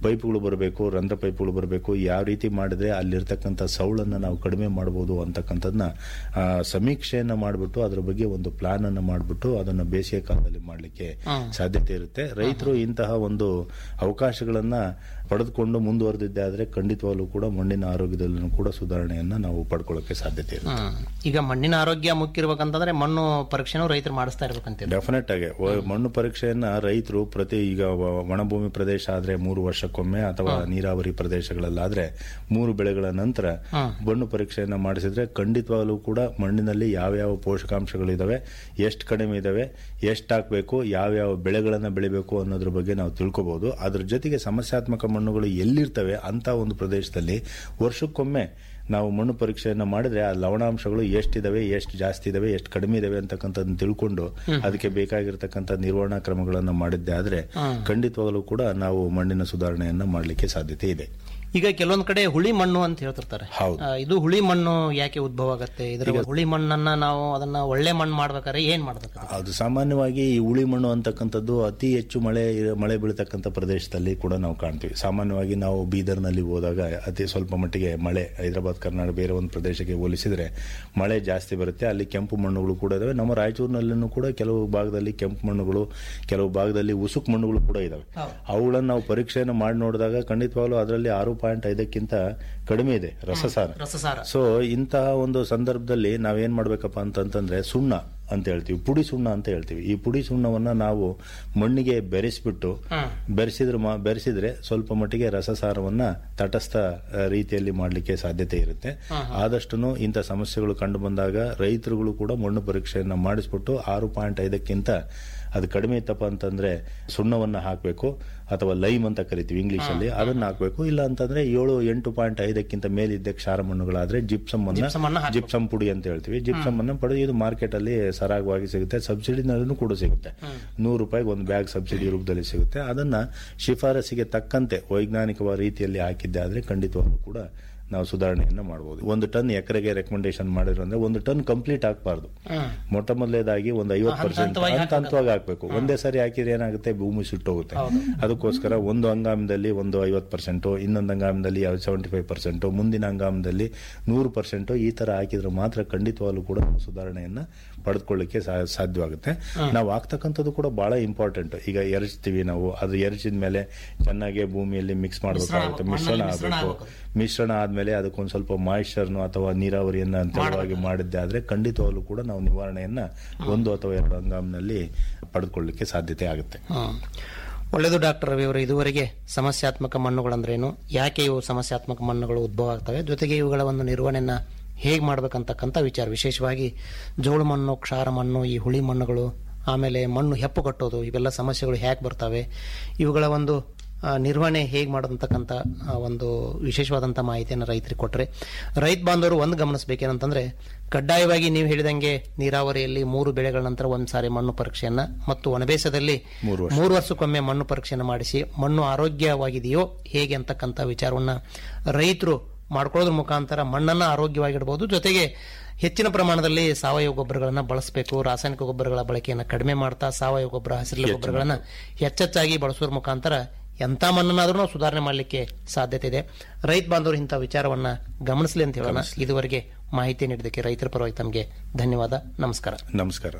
ಪೈಪ್ಗಳು ಬರಬೇಕು ರಂಧ್ರ ಪೈಪ್ಗಳು ಬರಬೇಕು ಯಾವ ರೀತಿ ಮಾಡಿದ್ರೆ ಅಲ್ಲಿರ್ತಕ್ಕಂಥ ಸೌಳನ್ನು ನಾವು ಕಡಿಮೆ ಮಾಡ್ಬೋದು ಅಂತಕ್ಕಂಥದ್ದನ್ನ ಆ, ಸಮೀಕ್ಷೆಯನ್ನ ಮಾಡಿಬಿಟ್ಟು ಅದ್ರ ಬಗ್ಗೆ ಒಂದು ಪ್ಲಾನ್ ಅನ್ನು ಮಾಡಿಬಿಟ್ಟು ಅದನ್ನ ಬೇಸಿಗೆ ಕಾಲದಲ್ಲಿ ಮಾಡಲಿಕ್ಕೆ ಸಾಧ್ಯತೆ ಇರುತ್ತೆ ರೈತರು ಇಂತಹ ಒಂದು ಅವಕಾಶಗಳನ್ನ ಪಡೆದುಕೊಂಡು ಮುಂದುವರೆದಿದ್ದೆ ಆದ್ರೆ ಖಂಡಿತವಾಗ್ಲೂ ಕೂಡ ಮಣ್ಣಿನ ಆರೋಗ್ಯದಲ್ಲೂ ಕೂಡ ಸುಧಾರಣೆಯನ್ನ ನಾವು ಪಡ್ಕೊಳ್ಳೋಕೆ ಸಾಧ್ಯತೆ ಇರುತ್ತೆ ಹ್ಮ್. ಈಗ ಮಣ್ಣಿನ ಆರೋಗ್ಯ ಮುಖ್ಯ ಇರ್ಬೇಕಂತಂದ್ರೆ ಮಣ್ಣು ಪರೀಕ್ಷೆನೂ ರೈತರು ಮಾಡಿಸ್ತಾ ಇರ್ಬೇಕಂತೀರಿ ಡೆಫಿನೆಟ್ ಆಗಿ ವ- ಮಣ್ಣು ಪರೀಕ್ಷೆಯನ್ನ ರೈತರು ಪ್ರತಿ ಈಗ ವ- ಒಣಭೂಮಿ ಪ್ರದೇಶ ಆದ್ರೆ ಮೂರು ವರ್ಷಕ್ಕೊಮ್ಮೆ ಅಥವಾ ನೀರಾವರಿ ಪ್ರದೇಶಗಳಲ್ಲಾದ್ರೆ ಮೂರು ಬೆಳೆಗಳ ನಂತರ ಮಣ್ಣು ಪರೀಕ್ಷೆಯನ್ನ ಮಾಡಿಸಿದ್ರೆ ಖಂಡಿತವಾಗ್ಲೂ ಕೂಡ ಮಣ್ಣಿನಲ್ಲಿ ಯಾವ್ಯಾವ ಪೋಷಕಾಂಶಗಳಿದಾವೆ ಎಷ್ಟು ಕಡಿಮೆ ಇದಾವೆ ಎಷ್ಟು ಹಾಕ್ಬೇಕು ಯಾವ್ಯಾವ ಬೆಳೆಗಳನ್ನ ಬೆಳಿಬೇಕು ಅನ್ನೋದ್ರ ಬಗ್ಗೆ ನಾವು ತಿಳ್ಕೊಬಹುದು ಅದ್ರ ಜೊತೆಗೆ ಸಮಸ್ಯಾತ್ಮಕ ಮಣ್ಣುಗಳು ಎಲ್ಲಿರ್ತವೆ ಅಂತ ಒಂದು ಪ್ರದೇಶದಲ್ಲಿ ವರ್ಷಕ್ಕೊಮ್ಮೆ ನಾವು ಮಣ್ಣು ಪರೀಕ್ಷೆಯನ್ನ ಮಾಡಿದ್ರೆ ಆ ಲವಣಾಂಶಗಳು ಎಷ್ಟಿದಾವೆ ಎಷ್ಟು ಜಾಸ್ತಿ ಇದಾವೆ ಎಷ್ಟು ಕಡಿಮೆ ಇದಾವೆ ಅಂತಕ್ಕಂಥದ್ದನ್ನ ತಿಳ್ಕೊಂಡು ಅದಕ್ಕೆ ಬೇಕಾಗಿರ್ತಕ್ಕಂಥ ನಿರ್ವಹಣಾ ಕ್ರಮಗಳನ್ನ ಮಾಡಿದ್ದೆ ಆದ್ರೆ ಖಂಡಿತವಾಗಲೂ ಕೂಡ ನಾವು ಮಣ್ಣಿನ ಸುಧಾರಣೆಯನ್ನ ಮಾಡಲಿಕ್ಕೆ ಸಾಧ್ಯತೆ ಇದೆ ಈಗ ಕೆಲವೊಂದ್ ಕಡೆ ಹುಳಿ ಮಣ್ಣು ಅಂತ ಹೇಳ್ತಿರ್ತಾರೆ ಹೌದು. ಆ, ಇದು ಹುಳಿ ಮಣ್ಣು ಯಾಕೆ ಉದ್ಭವ ಆಗತ್ತೆ ಇದ್ರ ಹುಳಿ ಮಣ್ಣನ್ನ ನಾವು ಅದನ್ನ ಒಳ್ಳೆ ಮಣ್ಣು ಮಾಡ್ಬೇಕಾದ್ರೆ ಏನ್ ಮಾಡ್ಬೇಕು ಅದು ಸಾಮಾನ್ಯವಾಗಿ ಈ ಉಳಿ ಮಣ್ಣು ಅಂತಕ್ಕಂಥದ್ದು ಅತಿ ಹೆಚ್ಚು ಮಳೆ ಮಳೆ ಬೀಳತಕ್ಕಂಥ ಪ್ರದೇಶದಲ್ಲಿ ಕೂಡ ನಾವು ಕಾಣ್ತೀವಿ ಸಾಮಾನ್ಯವಾಗಿ ನಾವು ಬೀದರ್ನಲ್ಲಿ ಹೋದಾಗ ಅತಿ ಸ್ವಲ್ಪ ಮಟ್ಟಿಗೆ ಮಳೆ ಹೈದರಾಬಾದ್ ಕರ್ನಾಟಕ ಬೇರೆ ಒಂದು ಪ್ರದೇಶಕ್ಕೆ ಹೋಲಿಸಿದ್ರೆ ಮಳೆ ಜಾಸ್ತಿ ಬರುತ್ತೆ ಅಲ್ಲಿ ಕೆಂಪು ಮಣ್ಣುಗಳು ಕೂಡ ಇದಾವೆ ನಮ್ಮ ರಾಯಚೂರಿನಲ್ಲೂ ಕೂಡ ಕೆಲವು ಭಾಗದಲ್ಲಿ ಕೆಂಪು ಮಣ್ಣುಗಳು ಕೆಲವು ಭಾಗದಲ್ಲಿ ಉಸುಕು ಮಣ್ಣುಗಳು ಕೂಡ ಇದಾವೆ ಅವುಗಳನ್ನು ನಾವು ಪರೀಕ್ಷೆಯನ್ನು ಮಾಡಿ ನೋಡಿದಾಗ ಖಂಡಿತವಾಗ್ಲೂ ಅದರಲ್ಲಿ ಆರು ಪಾಯಿಂಟ್ ಐದಕ್ಕಿಂತ ಕಡಿಮೆ ಇದೆ ರಸಸಾರ ರಸಸಾರ ಸೊ ಇಂತಹ ಒಂದು ಸಂದರ್ಭದಲ್ಲಿ ನಾವೇನ್ ಮಾಡ್ಬೇಕಪ್ಪ ಅಂತಂತಂದ್ರೆ ಸುಣ್ಣ ಅಂತ ಹೇಳ್ತೀವಿ ಪುಡಿ ಸುಣ್ಣ ಅಂತ ಹೇಳ್ತೀವಿ ಈ ಪುಡಿ ಸುಣ್ಣವನ್ನ ನಾವು ಮಣ್ಣಿಗೆ ಬೆರೆಸ್ಬಿಟ್ಟು ಬೆರೆಸಿದ್ರೆ ಮಾ- ಬೆರೆಸಿದ್ರೆ ಸ್ವಲ್ಪ ಮಟ್ಟಿಗೆ ರಸಸಾರವನ್ನ ತಟಸ್ಥ ಆ, ರೀತಿಯಲ್ಲಿ ಮಾಡಲಿಕ್ಕೆ ಸಾಧ್ಯತೆ ಇರುತ್ತೆ ಆದಷ್ಟು ಇಂಥ ಸಮಸ್ಯೆಗಳು ಕಂಡು ಬಂದಾಗ ರೈತರುಗಳು ಕೂಡ ಮಣ್ಣು ಪರೀಕ್ಷೆಯನ್ನ ಮಾಡಿಸ್ಬಿಟ್ಟು ಆರು ಪಾಯಿಂಟ್ ಐದಕ್ಕಿಂತ ಅದು ಕಡಿಮೆ ಇತ್ತಪ್ಪ ಅಂತಂದ್ರೆ ಸುಣ್ಣವನ್ನ ಹಾಕಬೇಕು ಅಥವಾ ಲೈಮ್ ಅಂತ ಕರಿತೀವಿ ಇಂಗ್ಲಿಷ್ ಅಲ್ಲಿ ಅದನ್ನ ಹಾಕಬೇಕು ಇಲ್ಲ ಅಂತಂದ್ರೆ ಏಳು ಎಂಟು ಪಾಯಿಂಟ್ ಐದಕ್ಕಿಂತ ಮೇಲಿದ್ದ ಕ್ಷಾರ ಮಣ್ಣುಗಳಾದ್ರೆ ಜಿಪ್ಸಮ್ ಜಿಪ್ಸಮ್ ಅನ್ನ ಅನ್ನ ಹಾಕ್ಬೇಕು. ಜಿಪ್ಸಮ್ ಪುಡಿ ಅಂತ ಹೇಳ್ತೀವಿ ಜಿಪ್ಸಮ್ ಅನ್ನ ಪಡೆದು ಇದು ಮಾರ್ಕೆಟ್ ಅಲ್ಲಿ ಸರಾಗವಾಗಿ ಸಿಗುತ್ತೆ ಸಬ್ಸಿಡಿನಲ್ಲೂ ಕೂಡ ಸಿಗುತ್ತೆ ನೂರು ರೂಪಾಯಿಗೆ ಒಂದು ಬ್ಯಾಗ್ ಸಬ್ಸಿಡಿ ರೂಪದಲ್ಲಿ ಸಿಗುತ್ತೆ ಅದನ್ನ ಶಿಫಾರಸಿಗೆ ತಕ್ಕಂತೆ ವೈಜ್ಞಾನಿಕವಾದ ರೀತಿಯಲ್ಲಿ ಹಾಕಿದ್ದೆ ಆದ್ರೆ ಖಂಡಿತವಾಗ್ಲೂ ಕೂಡ ನಾವು ಸುಧಾರಣೆಯನ್ನ ಮಾಡಬಹುದು ಒಂದು ಟನ್ ಎಕರೆಗೆ ರೆಕಮೆಂಡೇಶನ್ ಮಾಡಿದ್ರು ಅಂದ್ರೆ ಒಂದು ಟನ್ ಕಂಪ್ಲೀಟ್ ಹಾಕಬಾರ್ದು ಮೊಟ್ಟ ಮೊದಲೇದಾಗಿ ಒಂದು ಐವತ್ತು ಪರ್ಸೆಂಟ್ ಹಂತ-ಹಂತವಾಗಿ ಹಂತ ಹಂತವಾಗಿ ಹಾಕ್ಬೇಕು ಒಂದೇ ಸಾರಿ ಹಾಕಿದ್ರೆ ಏನಾಗುತ್ತೆ ಭೂಮಿ ಸುಟ್ಟೋಗುತ್ತೆ ಅದಕ್ಕೋಸ್ಕರ ಒಂದು ಹಂಗಾಮದಲ್ಲಿ ಒಂದು ಐವತ್ತು ಪರ್ಸೆಂಟ್ ಇನ್ನೊಂದು ಹಂಗಾಮದಲ್ಲಿ ಸೆವೆಂಟಿ ಫೈವ್ ಪರ್ಸೆಂಟ್ ಮುಂದಿನ ಹಂಗಾಮದಲ್ಲಿ ನೂರು ಪರ್ಸೆಂಟ್ ಈ ತರ ಹಾಕಿದ್ರೆ ಮಾತ್ರ ಖಂಡಿತವಾಗ್ಲೂ ಕೂಡ ನಾವು ಸುಧಾರಣೆಯನ್ನ ಪಡೆದುಕೊಳ್ಳಿಕ್ಕೆ ಸಾ- ಸಾಧ್ಯವಾಗುತ್ತೆ ನಾವು ಹಾಕ್ತಕ್ಕಂಥದ್ದು ಕೂಡ ಬಹಳ ಇಂಪಾರ್ಟೆಂಟ್ ಈಗ ಎರಚ್ತೀವಿ ನಾವು ಅದು ಎರಚಿದ ಮೇಲೆ ಚೆನ್ನಾಗಿ ಭೂಮಿಯಲ್ಲಿ ಮಿಕ್ಸ್ ಮಾಡಬೇಕಾಗುತ್ತೆ ಮಿಶ್ರಣ ಆಗಬೇಕು ಮಿಶ್ರಣ ಆದ್ಮೇಲೆ ಅದಕ್ಕೊಂದು ಸ್ವಲ್ಪ ಮಾಯಿಶ್ಚರ್ನು ಅಥವಾ ನೀರಾವರಿಯನ್ನ ಅಂತರವಾಗಿ ಮಾಡಿದ್ದೆ ಆದ್ರೆ ಖಂಡಿತವಾಗ್ಲೂ ಕೂಡ ನಾವು ನಿವಾರಣೆಯನ್ನ ಒಂದು ಅಥವಾ ಎರಡು ಹಂಗಾಮಿನಲ್ಲಿ ಪಡೆದುಕೊಳ್ಳಲಿಕ್ಕೆ ಸಾಧ್ಯತೆ ಆಗುತ್ತೆ ಹ್ಮ್. ಒಳ್ಳೆಯದು ಡಾಕ್ಟರ್ ರವಿ ಅವರು ಇದುವರೆಗೆ ಸಮಸ್ಯಾತ್ಮಕ ಮಣ್ಣುಗಳಂದ್ರೇನು ಯಾಕೆ ಇವು ಸಮಸ್ಯಾತ್ಮಕ ಮಣ್ಣುಗಳು ಉದ್ಭವ ಆಗ್ತವೆ ಜೊತೆಗೆ ಇವುಗಳ ಒಂದು ನಿರ್ವಹಣೆಯನ್ನ ಹೇಗೆ ಮಾಡ್ಬೇಕಂತಕ್ಕಂಥ ವಿಚಾರ ವಿಶೇಷವಾಗಿ ಜೋಳು ಮಣ್ಣು ಕ್ಷಾರ ಮಣ್ಣು ಈ ಹುಳಿ ಮಣ್ಣುಗಳು ಆಮೇಲೆ ಮಣ್ಣು ಹೆಪ್ಪು ಕಟ್ಟೋದು ಇವೆಲ್ಲ ಸಮಸ್ಯೆಗಳು ಹೇಗೆ ಬರ್ತವೆ ಇವುಗಳ ಒಂದು ಆ, ನಿರ್ವಹಣೆ ಹೇಗೆ ಮಾಡೋದಂತಕ್ಕಂಥ ಆ, ಒಂದು ವಿಶೇಷವಾದಂಥ ಮಾಹಿತಿಯನ್ನು ರೈತರಿಗೆ ಕೊಟ್ಟರೆ ರೈತ ಬಾಂಧವರು ಒಂದು ಗಮನಿಸಬೇಕೇನಂತಂದ್ರೆ ಕಡ್ಡಾಯವಾಗಿ ನೀವು ಹೇಳಿದಂಗೆ ನೀರಾವರಿಯಲ್ಲಿ ಮೂರು ಬೆಳೆಗಳ ನಂತರ ಒಂದು ಸಾರಿ ಮಣ್ಣು ಪರೀಕ್ಷೆಯನ್ನ ಮತ್ತು ಒಣಬೇಸದಲ್ಲಿ ಮೂರು ವರ್ಷ. ಮೂರು ವರ್ಷಕ್ಕೊಮ್ಮೆ ಮಣ್ಣು ಪರೀಕ್ಷೆಯನ್ನು ಮಾಡಿಸಿ ಮಣ್ಣು ಆರೋಗ್ಯವಾಗಿದೆಯೋ ಹೇಗೆ ಅಂತಕ್ಕಂಥ ವಿಚಾರವನ್ನ ರೈತರು ಮಾಡ್ಕೊಳ್ಳೋದ್ರ ಮುಖಾಂತರ ಮಣ್ಣನ್ನ ಆರೋಗ್ಯವಾಗಿಡಬಹುದು ಜೊತೆಗೆ ಹೆಚ್ಚಿನ ಪ್ರಮಾಣದಲ್ಲಿ ಸಾವಯವ ಗೊಬ್ಬರಗಳನ್ನ ಬಳಸಬೇಕು ರಾಸಾಯನಿಕ ಗೊಬ್ಬರಗಳ ಬಳಕೆಯನ್ನು ಕಡಿಮೆ ಮಾಡ್ತಾ ಸಾವಯವ ಗೊಬ್ಬರ ಹಸಿರು ಗೊಬ್ಬರಗಳನ್ನ ಹೆಚ್ಚೆಚ್ಚಾಗಿ ಬಳಸೋದ್ರ ಮುಖಾಂತರ ಎಂಥ ಮಣ್ಣನ್ನಾದ್ರೂ ನಾವು ಸುಧಾರಣೆ ಮಾಡಲಿಕ್ಕೆ ಸಾಧ್ಯತೆ ಇದೆ ರೈತ ಬಾಂಧವರು ಇಂಥ ವಿಚಾರವನ್ನ ಗಮನಿಸಲಿ ಅಂತ ಹೇಳೋಣ ಇದುವರೆಗೆ ಮಾಹಿತಿ ನೀಡಿದ್ದಕ್ಕೆ ರೈತರ ಪರವಾಗಿ ತಮಗೆ ಧನ್ಯವಾದ ನಮಸ್ಕಾರ ನಮಸ್ಕಾರ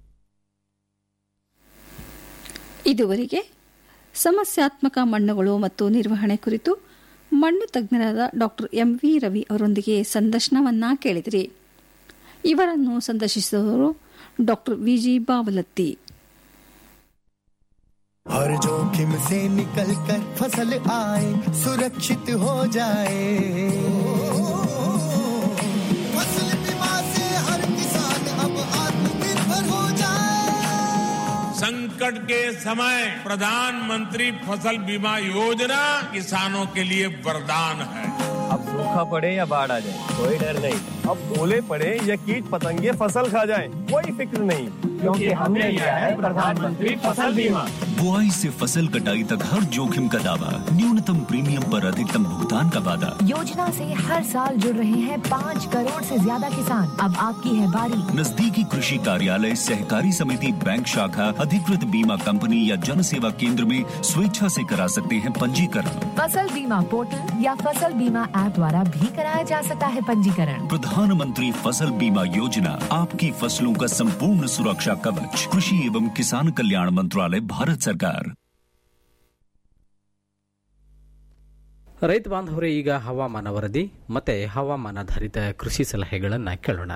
ಇದುವರೆಗೆ ಸಮಸ್ಯಾತ್ಮಕ ಮಣ್ಣುಗಳು ಮತ್ತು ನಿರ್ವಹಣೆ ಕುರಿತು ಮಣ್ಣು ತಜ್ಞರಾದ ಡಾಕ್ಟರ್ ಎಂ ವಿ ರವಿ ಅವರೊಂದಿಗೆ ಸಂದರ್ಶನವನ್ನ ಕೇಳಿದಿರಿ ಇವರನ್ನು ಸಂದರ್ಶಿಸಿದವರು ಡಾಕ್ಟರ್ ವಿಜಿ ಬಾವಲತ್ತಿ हर जोखिम से निकल कर फसल आए सुरक्षित हो जाए फसल बीमा से हर किसान अब आत्मनिर्भर हो जाए संकट के समय प्रधानमंत्री फसल बीमा योजना किसानों के लिए वरदान है अब सूखा पड़े या बाढ़ आ जाए कोई डर नहीं अब ओले पड़े या कीट पतंगे फसल खा जाए कोई फिक्र नहीं क्योंकि हमने लिया है प्रधानमंत्री फसल बीमा बुआई से फसल कटाई तक हर जोखिम का दावा न्यूनतम प्रीमियम पर अधिकतम भुगतान का वादा योजना से हर साल जुड़ रहे हैं पाँच करोड़ से ज्यादा किसान अब आपकी है बारी नजदीकी कृषि कार्यालय सहकारी समिति बैंक शाखा अधिकृत बीमा कंपनी या जन सेवा केंद्र में स्वेच्छा से करा सकते हैं पंजीकरण फसल बीमा पोर्टल या फसल बीमा ऐप द्वारा भी कराया जा सकता है पंजीकरण प्रधानमंत्री फसल बीमा योजना आपकी फसलों का संपूर्ण सुरक्षा कवच कृषि एवं किसान कल्याण मंत्रालय भारत सरकार ರೈತ ಬಾಂಧವರೇ ಈಗ ಹವಾಮಾನ ವರದಿ ಮತ್ತೆ ಹವಾಮಾನಾಧಾರಿತ ಕೃಷಿ ಸಲಹೆಗಳನ್ನು ಕೇಳೋಣ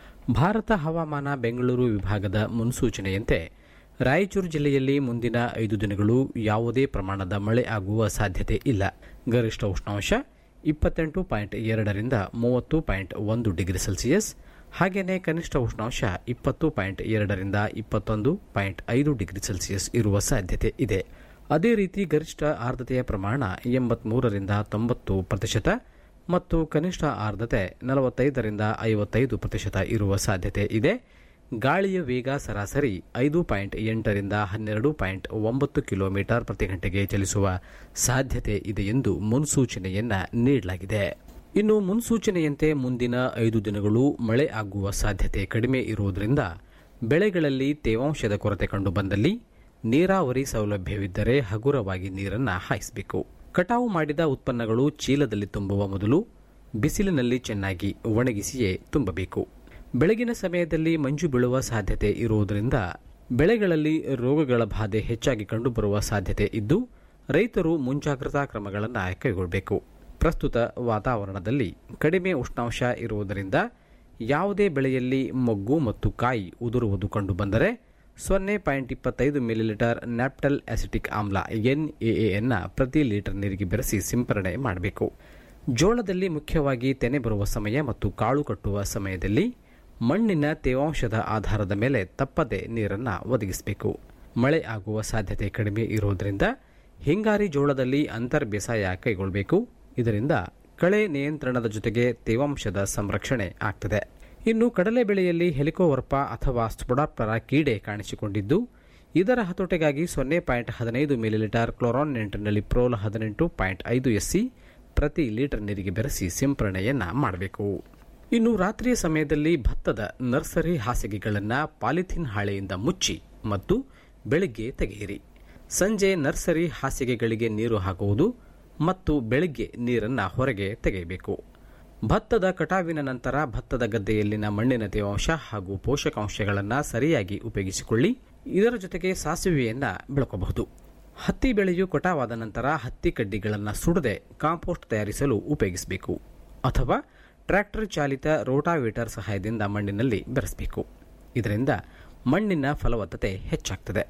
ಭಾರತ ಹವಾಮಾನ ಬೆಂಗಳೂರು ವಿಭಾಗದ ಮುನ್ಸೂಚನೆಯಂತೆ ರಾಯಚೂರು ಜಿಲ್ಲೆಯಲ್ಲಿ ಮುಂದಿನ ಐದು ದಿನಗಳು ಯಾವುದೇ ಪ್ರಮಾಣದ ಮಳೆ ಆಗುವ ಸಾಧ್ಯತೆ ಇಲ್ಲ ಗರಿಷ್ಠ ಉಷ್ಣಾಂಶ ಇಪ್ಪತ್ತೆಂಟು ಪಾಯಿಂಟ್ ಎರಡರಿಂದ ಮೂವತ್ತು ಪಾಯಿಂಟ್ ಒಂದು ಡಿಗ್ರಿ ಸೆಲ್ಸಿಯಸ್ ಹಾಗೆಯೇ ಕನಿಷ್ಠ ಉಷ್ಣಾಂಶ ಇಪ್ಪತ್ತು ಪಾಯಿಂಟ್ ಎರಡರಿಂದ ಇಪ್ಪತ್ತೊಂದು ಪಾಯಿಂಟ್ ಐದು ಡಿಗ್ರಿ ಸೆಲ್ಸಿಯಸ್ ಇರುವ ಸಾಧ್ಯತೆ ಇದೆ ಅದೇ ರೀತಿ ಗರಿಷ್ಠ ಆರ್ದ್ರತೆಯ ಪ್ರಮಾಣ ಎಂಬತ್ಮೂರರಿಂದ ತೊಂಬತ್ತು ಪ್ರತಿಶತ ಮತ್ತು ಕನಿಷ್ಠ ಆರ್ದ್ರತೆ ನಲವತ್ತೈದರಿಂದ ಐವತ್ತೈದು ಪ್ರತಿಶತ ಇರುವ ಸಾಧ್ಯತೆ ಇದೆ ಗಾಳಿಯ ವೇಗ ಸರಾಸರಿ ಐದು ಪಾಯಿಂಟ್ ಎಂಟರಿಂದ ಹನ್ನೆರಡು ಪಾಯಿಂಟ್ ಒಂಬತ್ತು ಕಿಲೋಮೀಟರ್ ಪ್ರತಿ ಗಂಟೆಗೆ ಚಲಿಸುವ ಸಾಧ್ಯತೆ ಇದೆ ಎಂದು ಮುನ್ಸೂಚನೆಯನ್ನ ನೀಡಲಾಗಿದೆ ಇನ್ನು ಮುನ್ಸೂಚನೆಯಂತೆ ಮುಂದಿನ ಐದು ದಿನಗಳು ಮಳೆ ಆಗುವ ಸಾಧ್ಯತೆ ಕಡಿಮೆ ಇರುವುದರಿಂದ ಬೆಳೆಗಳಲ್ಲಿ ತೇವಾಂಶದ ಕೊರತೆ ಕಂಡುಬಂದಲ್ಲಿ ನೀರಾವರಿ ಸೌಲಭ್ಯವಿದ್ದರೆ ಹಗುರವಾಗಿ ನೀರನ್ನು ಹಾಯಿಸಬೇಕು ಕಟಾವು ಮಾಡಿದ ಉತ್ಪನ್ನಗಳು ಚೀಲದಲ್ಲಿ ತುಂಬುವ ಮೊದಲು ಬಿಸಿಲಿನಲ್ಲಿ ಚೆನ್ನಾಗಿ ಒಣಗಿಸಿಯೇ ತುಂಬಬೇಕು ಬೆಳಗಿನ ಸಮಯದಲ್ಲಿ ಮಂಜು ಬೀಳುವ ಸಾಧ್ಯತೆ ಇರುವುದರಿಂದ ಬೆಳೆಗಳಲ್ಲಿ ರೋಗಗಳ ಬಾಧೆ ಹೆಚ್ಚಾಗಿ ಕಂಡುಬರುವ ಸಾಧ್ಯತೆ ಇದ್ದು ರೈತರು ಮುಂಜಾಗ್ರತಾ ಕ್ರಮಗಳನ್ನು ಕೈಗೊಳ್ಳಬೇಕು ಪ್ರಸ್ತುತ ವಾತಾವರಣದಲ್ಲಿ ಕಡಿಮೆ ಉಷ್ಣಾಂಶ ಇರುವುದರಿಂದ ಯಾವುದೇ ಬೆಳೆಯಲ್ಲಿ ಮೊಗ್ಗು ಮತ್ತು ಕಾಯಿ ಉದುರುವುದು ಕಂಡುಬಂದರೆ ಸೊನ್ನೆ ಪಾಯಿಂಟ್ ಇಪ್ಪತ್ತೈದು ಮಿಲಿಲೀಟರ್ ನ್ಯಾಪ್ಟಲ್ ಅಸಿಟಿಕ್ ಆಮ್ಲ ಎನ್ಎಎನ್ನ ಪ್ರತಿ ಲೀಟರ್ ನೀರಿಗೆ ಬೆರೆಸಿ ಸಿಂಪರಣೆ ಮಾಡಬೇಕು ಜೋಳದಲ್ಲಿ ಮುಖ್ಯವಾಗಿ ತೆನೆ ಬರುವ ಸಮಯ ಮತ್ತು ಕಾಳು ಕಟ್ಟುವ ಸಮಯದಲ್ಲಿ ಮಣ್ಣಿನ ತೇವಾಂಶದ ಆಧಾರದ ಮೇಲೆ ತಪ್ಪದೆ ನೀರನ್ನು ಒದಗಿಸಬೇಕು ಮಳೆ ಆಗುವ ಸಾಧ್ಯತೆ ಕಡಿಮೆ ಇರುವುದರಿಂದ ಹಿಂಗಾರಿ ಜೋಳದಲ್ಲಿ ಅಂತರ್ ಬೇಸಾಯ ಕೈಗೊಳ್ಳಬೇಕು ಇದರಿಂದ ಕಳೆ ನಿಯಂತ್ರಣದ ಜೊತೆಗೆ ತೇವಾಂಶದ ಸಂರಕ್ಷಣೆ ಆಗ್ತದೆ ಇನ್ನು ಕಡಲೆ ಬೆಳೆಯಲ್ಲಿ ಹೆಲಿಕೋವರ್ಪ ಅಥವಾ ಸ್ಪೊಡಾಪ್ಟರ ಕೀಡೆ ಕಾಣಿಸಿಕೊಂಡಿದ್ದು ಇದರ ಹತೋಟೆಗಾಗಿ ಸೊನ್ನೆ ಪಾಯಿಂಟ್ ಹದಿನೈದು ಮಿಲಿಲೀಟರ್ ಕ್ಲೋರಾನ್ ನೆಂಟಿನಲ್ಲಿ ಪ್ರೋಲ್ ಹದಿನೆಂಟು ಪಾಯಿಂಟ್ ಐದು ಎಸ್ಸಿ ಪ್ರತಿ ಲೀಟರ್ ನೀರಿಗೆ ಬೆರೆಸಿ ಸಿಂಪರಣೆಯನ್ನ ಮಾಡಬೇಕು ಇನ್ನು ರಾತ್ರಿಯ ಸಮಯದಲ್ಲಿ ಭತ್ತದ ನರ್ಸರಿ ಹಾಸಿಗೆಗಳನ್ನು ಪಾಲಿಥಿನ್ ಹಾಳೆಯಿಂದ ಮುಚ್ಚಿ ಮತ್ತು ಬೆಳಿಗ್ಗೆ ತೆಗೆಯಿರಿ ಸಂಜೆ ನರ್ಸರಿ ಹಾಸಿಗೆಗಳಿಗೆ ನೀರು ಹಾಕುವುದು ಮತ್ತು ಬೆಳಿಗ್ಗೆ ನೀರನ್ನು ಹೊರಗೆ ತೆಗೆಯಬೇಕು ಭತ್ತದ ಕಟಾವಿನ ನಂತರ ಭತ್ತದ ಗದ್ದೆಯಲ್ಲಿನ ಮಣ್ಣಿನ ತೇವಾಂಶ ಹಾಗೂ ಪೋಷಕಾಂಶಗಳನ್ನು ಸರಿಯಾಗಿ ಉಪಯೋಗಿಸಿಕೊಳ್ಳಿ ಇದರ ಜೊತೆಗೆ ಸಾಸಿವೆಯನ್ನ ಬೆಳಕಬಹುದು ಹತ್ತಿ ಬೆಳೆಯು ಕಟಾವಾದ ನಂತರ ಹತ್ತಿ ಕಡ್ಡಿಗಳನ್ನು ಸುಡದೆ ಕಾಂಪೋಸ್ಟ್ ತಯಾರಿಸಲು ಉಪಯೋಗಿಸಬೇಕು ಅಥವಾ ಟ್ರ್ಯಾಕ್ಟರ್ ಚಾಲಿತ ರೋಟಾವೇಟರ್ ಸಹಾಯದಿಂದ ಮಣ್ಣಿನಲ್ಲಿ ಬೆರೆಸಬೇಕು ಇದರಿಂದ ಮಣ್ಣಿನ ಫಲವತ್ತತೆ ಹೆಚ್ಚಾಗ್ತದೆ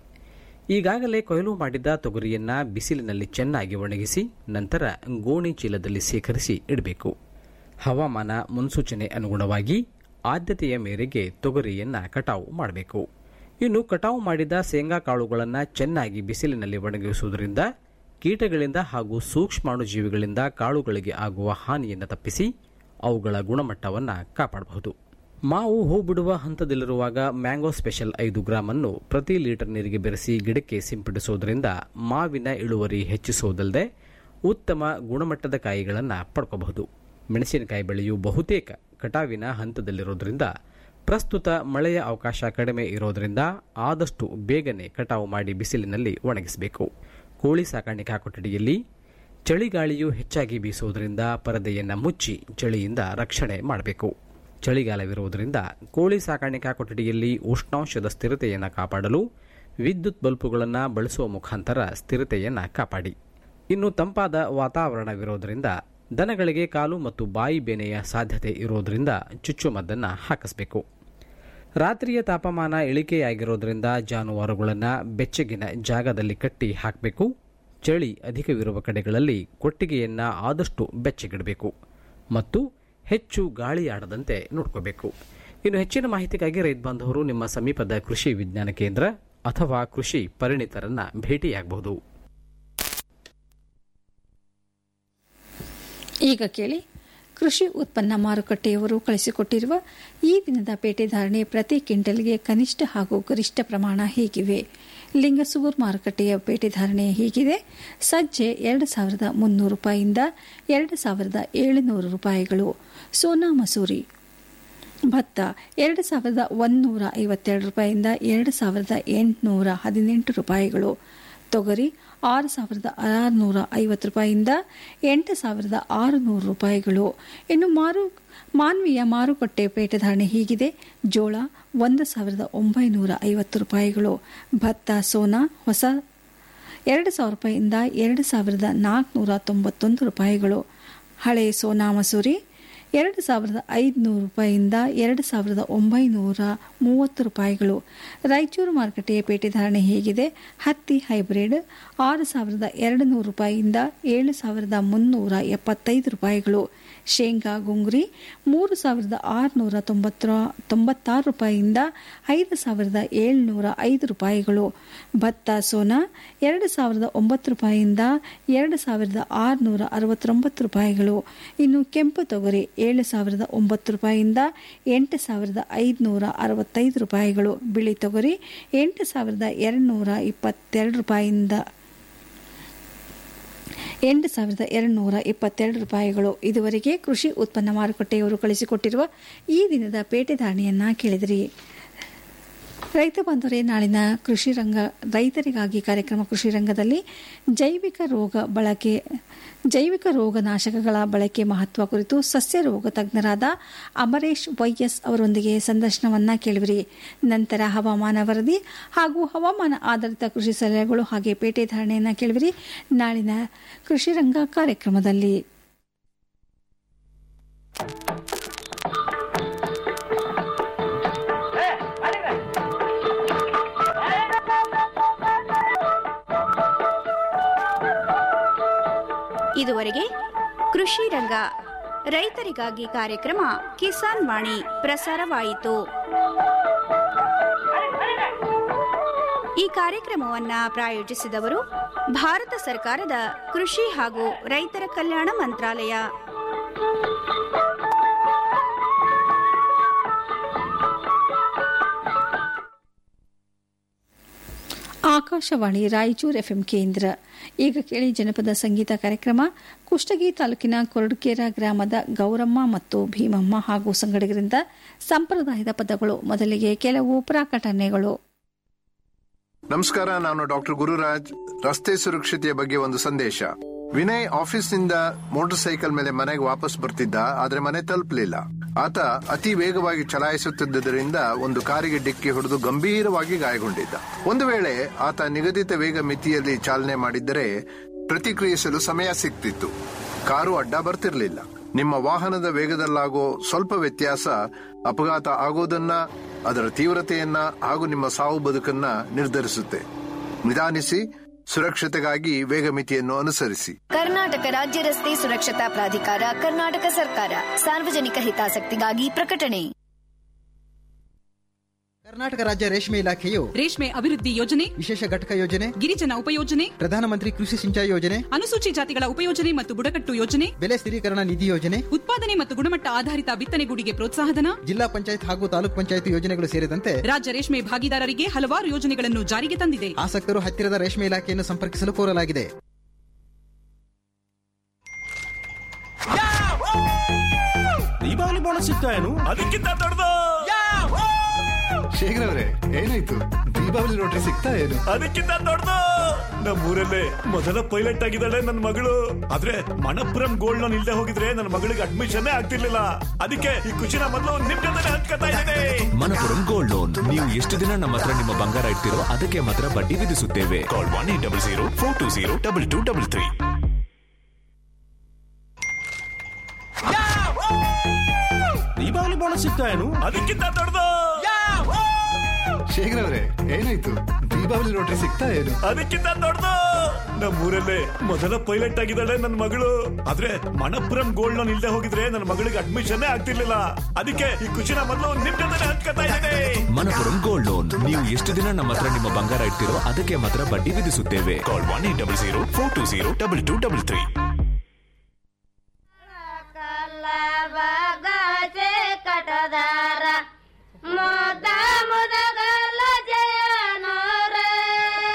ಈಗಾಗಲೇ ಕೊಯ್ಲು ಮಾಡಿದ ತೊಗರಿಯನ್ನ ಬಿಸಿಲಿನಲ್ಲಿ ಚೆನ್ನಾಗಿ ಒಣಗಿಸಿ ನಂತರ ಗೋಣಿ ಚೀಲದಲ್ಲಿ ಸೇಕರಿಸಿ ಇಡಬೇಕು ಹವಾಮಾನ ಮುನ್ಸೂಚನೆ ಅನುಗುಣವಾಗಿ ಆದ್ಯತೆಯ ಮೇರೆಗೆ ತೊಗರಿಯನ್ನ ಕಟಾವು ಮಾಡಬೇಕು ಇನ್ನು ಕಟಾವು ಮಾಡಿದ ಶೇಂಗಾ ಕಾಳುಗಳನ್ನು ಚೆನ್ನಾಗಿ ಬಿಸಿಲಿನಲ್ಲಿ ಒಣಗಿಸುವುದರಿಂದ ಕೀಟಗಳಿಂದ ಹಾಗೂ ಸೂಕ್ಷ್ಮಾಣುಜೀವಿಗಳಿಂದ ಕಾಳುಗಳಿಗೆ ಆಗುವ ಹಾನಿಯನ್ನು ತಪ್ಪಿಸಿ ಅವುಗಳ ಗುಣಮಟ್ಟವನ್ನು ಕಾಪಾಡಬಹುದು ಮಾವು ಹೂ ಬಿಡುವ ಹಂತದಲ್ಲಿರುವಾಗ ಮ್ಯಾಂಗೋ ಸ್ಪೆಷಲ್ ಐದು ಗ್ರಾಮ್ ಅನ್ನು ಪ್ರತಿ ಲೀಟರ್ ನೀರಿಗೆ ಬೆರೆಸಿ ಗಿಡಕ್ಕೆ ಸಿಂಪಡಿಸುವುದರಿಂದ ಮಾವಿನ ಇಳುವರಿ ಹೆಚ್ಚಿಸುವುದಲ್ಲದೆ ಉತ್ತಮ ಗುಣಮಟ್ಟದ ಕಾಯಿಗಳನ್ನು ಪಡ್ಕೋಬಹುದು ಮೆಣಸಿನಕಾಯಿ ಬೆಳೆಯು ಬಹುತೇಕ ಕಟಾವಿನ ಹಂತದಲ್ಲಿರೋದ್ರಿಂದ ಪ್ರಸ್ತುತ ಮಳೆಯ ಅವಕಾಶ ಕಡಿಮೆ ಇರೋದರಿಂದ ಆದಷ್ಟು ಬೇಗನೆ ಕಟಾವು ಮಾಡಿ ಬಿಸಿಲಿನಲ್ಲಿ ಒಣಗಿಸಬೇಕು ಕೋಳಿ ಸಾಕಾಣಿಕಾ ಕೊಠಡಿಯಲ್ಲಿ ಚಳಿಗಾಳಿಯು ಹೆಚ್ಚಾಗಿ ಬೀಸುವುದರಿಂದ ಪರದೆಯನ್ನು ಮುಚ್ಚಿ ಚಳಿಯಿಂದ ರಕ್ಷಣೆ ಮಾಡಬೇಕು ಚಳಿಗಾಲವಿರುವುದರಿಂದ ಕೋಳಿ ಸಾಕಾಣಿಕಾ ಕೊಠಡಿಯಲ್ಲಿ ಉಷ್ಣಾಂಶದ ಸ್ಥಿರತೆಯನ್ನು ಕಾಪಾಡಲು ವಿದ್ಯುತ್ ಬಲ್ಬುಗಳನ್ನು ಬಳಸುವ ಮುಖಾಂತರ ಸ್ಥಿರತೆಯನ್ನು ಕಾಪಾಡಿ ಇನ್ನು ತಂಪಾದ ವಾತಾವರಣವಿರೋದರಿಂದ ದನಗಳಿಗೆ ಕಾಲು ಮತ್ತು ಬಾಯಿ ಬೇನೆಯ ಸಾಧ್ಯತೆ ಇರೋದರಿಂದ ಚುಚ್ಚುಮದ್ದನ್ನು ಹಾಕಿಸಬೇಕು ರಾತ್ರಿಯ ತಾಪಮಾನ ಇಳಿಕೆಯಾಗಿರೋದ್ರಿಂದ ಜಾನುವಾರುಗಳನ್ನು ಬೆಚ್ಚಗಿನ ಜಾಗದಲ್ಲಿ ಕಟ್ಟಿ ಹಾಕಬೇಕು ಚಳಿ ಅಧಿಕವಿರುವ ಕಡೆಗಳಲ್ಲಿ ಕೊಟ್ಟಿಗೆಯನ್ನು ಆದಷ್ಟು ಬೆಚ್ಚಗಿಡಬೇಕು ಮತ್ತು ಹೆಚ್ಚು ಗಾಳಿ ಆಡದಂತೆ ನೋಡ್ಕೋಬೇಕು ಇನ್ನು ಹೆಚ್ಚಿನ ಮಾಹಿತಿಗಾಗಿ ರೈತ ಬಾಂಧವರು ನಿಮ್ಮ ಸಮೀಪದ ಕೃಷಿ ವಿಜ್ಞಾನ ಕೇಂದ್ರ ಅಥವಾ ಕೃಷಿ ಪರಿಣಿತರನ್ನ ಭೇಟಿಯಾಗಬಹುದು ಈಗ ಕೇಳಿ ಕೃಷಿ ಉತ್ಪನ್ನ ಮಾರುಕಟ್ಟೆಯವರು ಕಳಿಸಿಕೊಟ್ಟಿರುವ ಈ ದಿನದ ಪೇಟೆ ಧಾರಣೆ ಪ್ರತಿ ಕ್ವಿಂಟಲ್ಗೆ ಕನಿಷ್ಠ ಹಾಗೂ ಗರಿಷ್ಠ ಪ್ರಮಾಣ ಹೀಗಿವೆ ಲಿಂಗಸೂರು ಮಾರುಕಟ್ಟೆಯ ಪೇಟೆ ಧಾರಣೆ ಹೀಗಿದೆ ಸಜ್ಜೆ ಎರಡು ಸಾವಿರದ ಮುನ್ನೂರು ರೂಪಾಯಿಯಿಂದ ಎರಡು ಸಾವಿರದ ಏಳುನೂರು ರೂಪಾಯಿಗಳು ಸೋನಾ ಮಸೂರಿ ಭತ್ತ ಎರಡು ಸಾವಿರದ ಒಂದೂರ ಐವತ್ತೆರಡು ರೂಪಾಯಿಯಿಂದ ಎರಡು ಸಾವಿರದ ಎಂಟುನೂರ ಹದಿನೆಂಟು ರೂಪಾಯಿಗಳು ತೊಗರಿ ಆರು ಸಾವಿರದ ಆರುನೂರ ಐವತ್ತು ರೂಪಾಯಿಯಿಂದ ಎಂಟು ಸಾವಿರದ ಆರುನೂರು ರೂಪಾಯಿಗಳು ಇನ್ನು ಮಾರು ಮಾನ್ವೀಯ ಮಾರುಕಟ್ಟೆ ಪೇಟೆ ಧಾರಣೆ ಹೀಗಿದೆ ಜೋಳ ಒಂದು ಸಾವಿರದ ಒಂಬೈನೂರ ಐವತ್ತು ರೂಪಾಯಿಗಳು ಭತ್ತ ಸೋನಾ ಹೊಸ ಎರಡು ಸಾವಿರ ರೂಪಾಯಿಯಿಂದ ಎರಡು ಸಾವಿರದ ನಾಲ್ಕುನೂರ ತೊಂಬತ್ತೊಂದು ರೂಪಾಯಿಗಳು ಹಳೆ ಸೋನಾ ಮಸೂರಿ ಎರಡು ಸಾವಿರದ ಐದುನೂರು ರೂಪಾಯಿಯಿಂದ ಎರಡು ಸಾವಿರದ ಒಂಬೈನೂರ ಮೂವತ್ತು ರೂಪಾಯಿಗಳು ರಾಯಚೂರು ಮಾರುಕಟ್ಟೆಯ ಪೇಟೆ ಧಾರಣೆ ಹೀಗಿದೆ ಹತ್ತಿ ಹೈಬ್ರಿಡ್ ಆರು ಸಾವಿರದ ಎರಡು ನೂರು ರೂಪಾಯಿಯಿಂದ ಏಳು ಸಾವಿರದ ಮುನ್ನೂರ ಎಪ್ಪತ್ತೈದು ರೂಪಾಯಿಗಳು ಶೇಂಗಾ ಗುಂಗ್ರಿ ಮೂರು ಸಾವಿರದ ಆರುನೂರ ತೊಂಬತ್ತರ ತೊಂಬತ್ತಾರು ರೂಪಾಯಿಯಿಂದ ಐದು ಸಾವಿರದ ಏಳುನೂರ ಐದು ರೂಪಾಯಿಗಳು ಭತ್ತ ಸೋನಾ ಎರಡು ಸಾವಿರದ ಒಂಬತ್ತು ರೂಪಾಯಿಯಿಂದ ಎರಡು ಸಾವಿರದ ಆರುನೂರ ಅರವತ್ತೊಂಬತ್ತು ರೂಪಾಯಿಗಳು ಇನ್ನು ಕೆಂಪು ತೊಗರಿ ಏಳು ಸಾವಿರದ ಒಂಬತ್ತು ರೂಪಾಯಿಯಿಂದ ಎಂಟು ಸಾವಿರದ ಐದುನೂರ ಅರವತ್ತೈದು ರೂಪಾಯಿಗಳು ಬಿಳಿ ತೊಗರಿ ಎಂಟು ಸಾವಿರದ ಎರಡುನೂರ ಇಪ್ಪತ್ತೆರಡು ರೂಪಾಯಿಯಿಂದ ಎಂಟು ಸಾವಿರದ ಎರಡುನೂರ ಇಪ್ಪತ್ತೆರಡು ರೂಪಾಯಿಗಳು ಇದುವರೆಗೆ ಕೃಷಿ ಉತ್ಪನ್ನ ಮಾರುಕಟ್ಟೆಯವರು ಕಳಿಸಿಕೊಟ್ಟಿರುವ ಈ ದಿನದ ಪೇಟೆ ಧಾರಣೆಯನ್ನ ಕೇಳಿದಿರಿ ರೈತ ಬಾಂಧವರೇ ನಾಳಿನ ಕೃಷಿ ರಂಗ ರೈತರಿಗಾಗಿ ಕಾರ್ಯಕ್ರಮ ಕೃಷಿ ರಂಗದಲ್ಲಿ ಜೈವಿಕ ರೋಗ ಬಳಕೆ ಜೈವಿಕ ರೋಗ ನಾಶಕಗಳ ಬಳಕೆ ಮಹತ್ವ ಕುರಿತು ಸಸ್ಯ ರೋಗ ತಜ್ಞರಾದ ಅಮರೇಶ್ ವೈಎಸ್ ಅವರೊಂದಿಗೆ ಸಂದರ್ಶನವನ್ನ ಕೇಳಿವಿರಿ ನಂತರ ಹವಾಮಾನ ವರದಿ ಹಾಗೂ ಹವಾಮಾನ ಆಧಾರಿತ ಕೃಷಿ ಸಲಹೆಗಳು ಹಾಗೆ ಪೇಟೆ ಧಾರಣೆಯನ್ನ ಕೇಳಿವಿರಿ ನಾಳಿನ ಕೃಷಿ ರಂಗ ಕಾರ್ಯಕ್ರಮದಲ್ಲಿ ಇದುವರೆಗೆ ಕೃಷಿ ರಂಗ ರೈತರಿಗಾಗಿ ಕಾರ್ಯಕ್ರಮ ಕಿಸಾನ್ ವಾಣಿ ಪ್ರಸಾರವಾಯಿತು ಈ ಕಾರ್ಯಕ್ರಮವನ್ನ ಪ್ರಾಯೋಜಿಸಿದವರು ಭಾರತ ಸರ್ಕಾರದ ಕೃಷಿ ಹಾಗೂ ರೈತರ ಕಲ್ಯಾಣ ಮಂತ್ರಾಲಯ ಆಕಾಶವಾಣಿ ರಾಯಚೂರು ಎಫ್ಎಂ ಕೇಂದ್ರ ಈಗ ಕೇಳಿ ಜನಪದ ಸಂಗೀತ ಕಾರ್ಯಕ್ರಮ ಕುಷ್ಟಗಿ ತಾಲೂಕಿನ ಕೊರಡುಕೇರ ಗ್ರಾಮದ ಗೌರಮ್ಮ ಮತ್ತು ಭೀಮಮ್ಮ ಹಾಗೂ ಸಂಗಡಿಗರಿಂದ ಸಂಪ್ರದಾಯದ ಪದಗಳು ಮೊದಲಿಗೆ ಕೆಲವು ಪ್ರಕಟಣೆಗಳು ನಮಸ್ಕಾರ ನಾನು ಡಾಕ್ಟರ್ ಗುರುರಾಜ್ ರಸ್ತೆ ಸುರಕ್ಷತೆಯ ಬಗ್ಗೆ ಒಂದು ಸಂದೇಶ ವಿನಯ್ ಆಫೀಸ್ನಿಂದ ಮೋಟಾರ್ ಸೈಕಲ್ ಮೇಲೆ ಮನೆಗೆ ವಾಪಸ್ ಬರ್ತಿದ್ದ ಆದ್ರೆ ಮನೆ ತಲುಪಲಿಲ್ಲ ಆತ ಅತಿ ವೇಗವಾಗಿ ಚಲಾಯಿಸುತ್ತಿದ್ದರಿಂದ ಒಂದು ಕಾರಿಗೆ ಡಿಕ್ಕಿ ಹೊಡೆದು ಗಂಭೀರವಾಗಿ ಗಾಯಗೊಂಡಿದ್ದ ಒಂದು ವೇಳೆ ಆತ ನಿಗದಿತ ವೇಗ ಮಿತಿಯಲ್ಲಿ ಚಾಲನೆ ಮಾಡಿದ್ದರೆ ಪ್ರತಿಕ್ರಿಯಿಸಲು ಸಮಯ ಸಿಗ್ತಿತ್ತು ಕಾರು ಅಡ್ಡ ಬರ್ತಿರ್ಲಿಲ್ಲ ನಿಮ್ಮ ವಾಹನದ ವೇಗದಲ್ಲಾಗೋ ಸ್ವಲ್ಪ ವ್ಯತ್ಯಾಸ ಅಪಘಾತ ಆಗೋದನ್ನ ಅದರ ತೀವ್ರತೆಯನ್ನ ಹಾಗೂ ನಿಮ್ಮ ಸಾವು ಬದುಕನ್ನ ನಿರ್ಧರಿಸುತ್ತೆ ನಿಧಾನಿಸಿ ಸುರಕ್ಷತೆಗಾಗಿ ವೇಗ ಮಿತಿಯನ್ನು ಅನುಸರಿಸಿ ಕರ್ನಾಟಕ ರಾಜ್ಯ ರಸ್ತೆ ಸುರಕ್ಷತಾ ಪ್ರಾಧಿಕಾರ ಕರ್ನಾಟಕ ಸರ್ಕಾರ ಸಾರ್ವಜನಿಕ ಹಿತಾಸಕ್ತಿಗಾಗಿ ಪ್ರಕಟಣೆ ಕರ್ನಾಟಕ ರಾಜ್ಯ ರೇಷ್ಮೆ ಇಲಾಖೆಯು ರೇಷ್ಮೆ ಅಭಿವೃದ್ಧಿ ಯೋಜನೆ ವಿಶೇಷ ಘಟಕ ಯೋಜನೆ ಗಿರಿಜನ ಉಪಯೋಜನೆ ಪ್ರಧಾನಮಂತ್ರಿ ಕೃಷಿ ಸಿಂಚಾಯಿ ಯೋಜನೆ ಅನುಸೂಚಿ ಜಾತಿಗಳ ಉಪಯೋಜನೆ ಮತ್ತು ಬುಡಕಟ್ಟು ಯೋಜನೆ ಬೆಲೆ ಸ್ಥಿರೀಕರಣ ನಿಧಿ ಯೋಜನೆ ಉತ್ಪಾದನೆ ಮತ್ತು ಗುಣಮಟ್ಟ ಆಧಾರಿತ ಬಿತ್ತನೆಗೂಡಿಗೆ ಪ್ರೋತ್ಸಾಹಧನ ಜಿಲ್ಲಾ ಪಂಚಾಯತ್ ಹಾಗೂ ತಾಲೂಕ್ ಪಂಚಾಯತ್ ಯೋಜನೆಗಳು ಸೇರಿದಂತೆ ರಾಜ್ಯ ರೇಷ್ಮೆ ಭಾಗಿದಾರರಿಗೆ ಹಲವಾರು ಯೋಜನೆಗಳನ್ನು ಜಾರಿಗೆ ತಂದಿದೆ ಆಸಕ್ತರು ಹತ್ತಿರದ ರೇಷ್ಮೆ ಇಲಾಖೆಯನ್ನು ಸಂಪರ್ಕಿಸಲು ಕೋರಲಾಗಿದೆ ದೀಪಾವಳಿ ಬೋನಸ್ ಸಿಗ್ತಾ ಏನು ಅದಕ್ಕಿಂತ ದೊಡ್ಡದು ಶೇಖರ್ ಅವರೇ ಏನಾಯ್ತು ದೀಪಾವಳಿ ರೋಟ್ರಿ ಸಿಗ್ತಾ ಏನು ಅದಕ್ಕಿಂತ ದೊಡ್ಡದು ನಮ್ಮೂರಲ್ಲೇ ಮೊದಲ ಪೈಲಟ್ ಆಗಿದ್ದಾಳೆ ನನ್ನ ಮಗಳು ಆದ್ರೆ ಮಣಪುರಂ ಗೋಲ್ಡ್ ಲೋನ್ ಇಲ್ಲದೆ ಹೋಗಿದ್ರೆ ನನ್ನ ಮಗಳಿಗೆ ಅಡ್ಮಿಷನ್ ಆಗ್ತಿರ್ಲಿಲ್ಲ ಅದಕ್ಕೆ ಈ ಖುಷಿನ ಮೊದಲು ನಿಮ್ ಜೊತೆ ಹಂಚ್ಕೊತಾ ಇದ್ದೇನೆ ಮನಪುರಂ ಗೋಲ್ಡ್ ಲೋನ್ ನೀವು ಎಷ್ಟು ದಿನ ನಮ್ಮ ಹತ್ರ ನಿಮ್ಮ ಬಂಗಾರ ಇಡ್ತೀರೋ ಅದಕ್ಕೆ ಮಾತ್ರ ಬಡ್ಡಿ ವಿಧಿಸುತ್ತೇವೆ call one eight double zero four two zero double two double three Deepavali bonus ಸಿಗ್ತಾ ಏನು ಅದಕ್ಕಿಂತ ದೊಡ್ಡದು ಶೇಖರ್ ಅವರೇ ಏನಾಯ್ತು ದೀಪಾವಳಿ ರೋಟ್ರಿ ಸಿಗ್ತಾ ಏನು ಅದಕ್ಕಿಂತ ದೊಡ್ಡದು ನಮ್ಮೂರಲ್ಲೇ ಮೊದಲ ಪೈಲಟ್ ಆಗಿದ್ದಾಳೆ ನನ್ನ ಮಗಳು ಆದ್ರೆ ಮಣಪುರಂ ಗೋಲ್ಡ್ ಲೋನ್ ಇಲ್ಲದೆ ಹೋಗಿದ್ರೆ ನನ್ನ ಮಗಳಿಗೆ ಅಡ್ಮಿಷನ್ ಆಗ್ತಿರ್ಲಿಲ್ಲ ಅದಕ್ಕೆ ಈ ಖುಷಿನ ಮೊದಲು ನಿಮ್ ಜೊತೆ ಹಂಚ್ಕೊತಾ ಇದ್ದೇನೆ ಮನಪುರಂ ಗೋಲ್ಡ್ ಲೋನ್ ನೀವು ಎಷ್ಟು ದಿನ ನಮ್ಮ ಹತ್ರ ನಿಮ್ಮ ಬಂಗಾರ ಇಡ್ತೀರೋ ಅದಕ್ಕೆ ಮಾತ್ರ ಬಡ್ಡಿ ವಿಧಿಸುತ್ತೇವೆ call one eight double zero four two zero double two double three ಕಟದಾರ ಮುದ ಮುದಗಲ್ಲ ಜಯನೋರ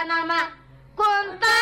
ನಮ ಕುಂತ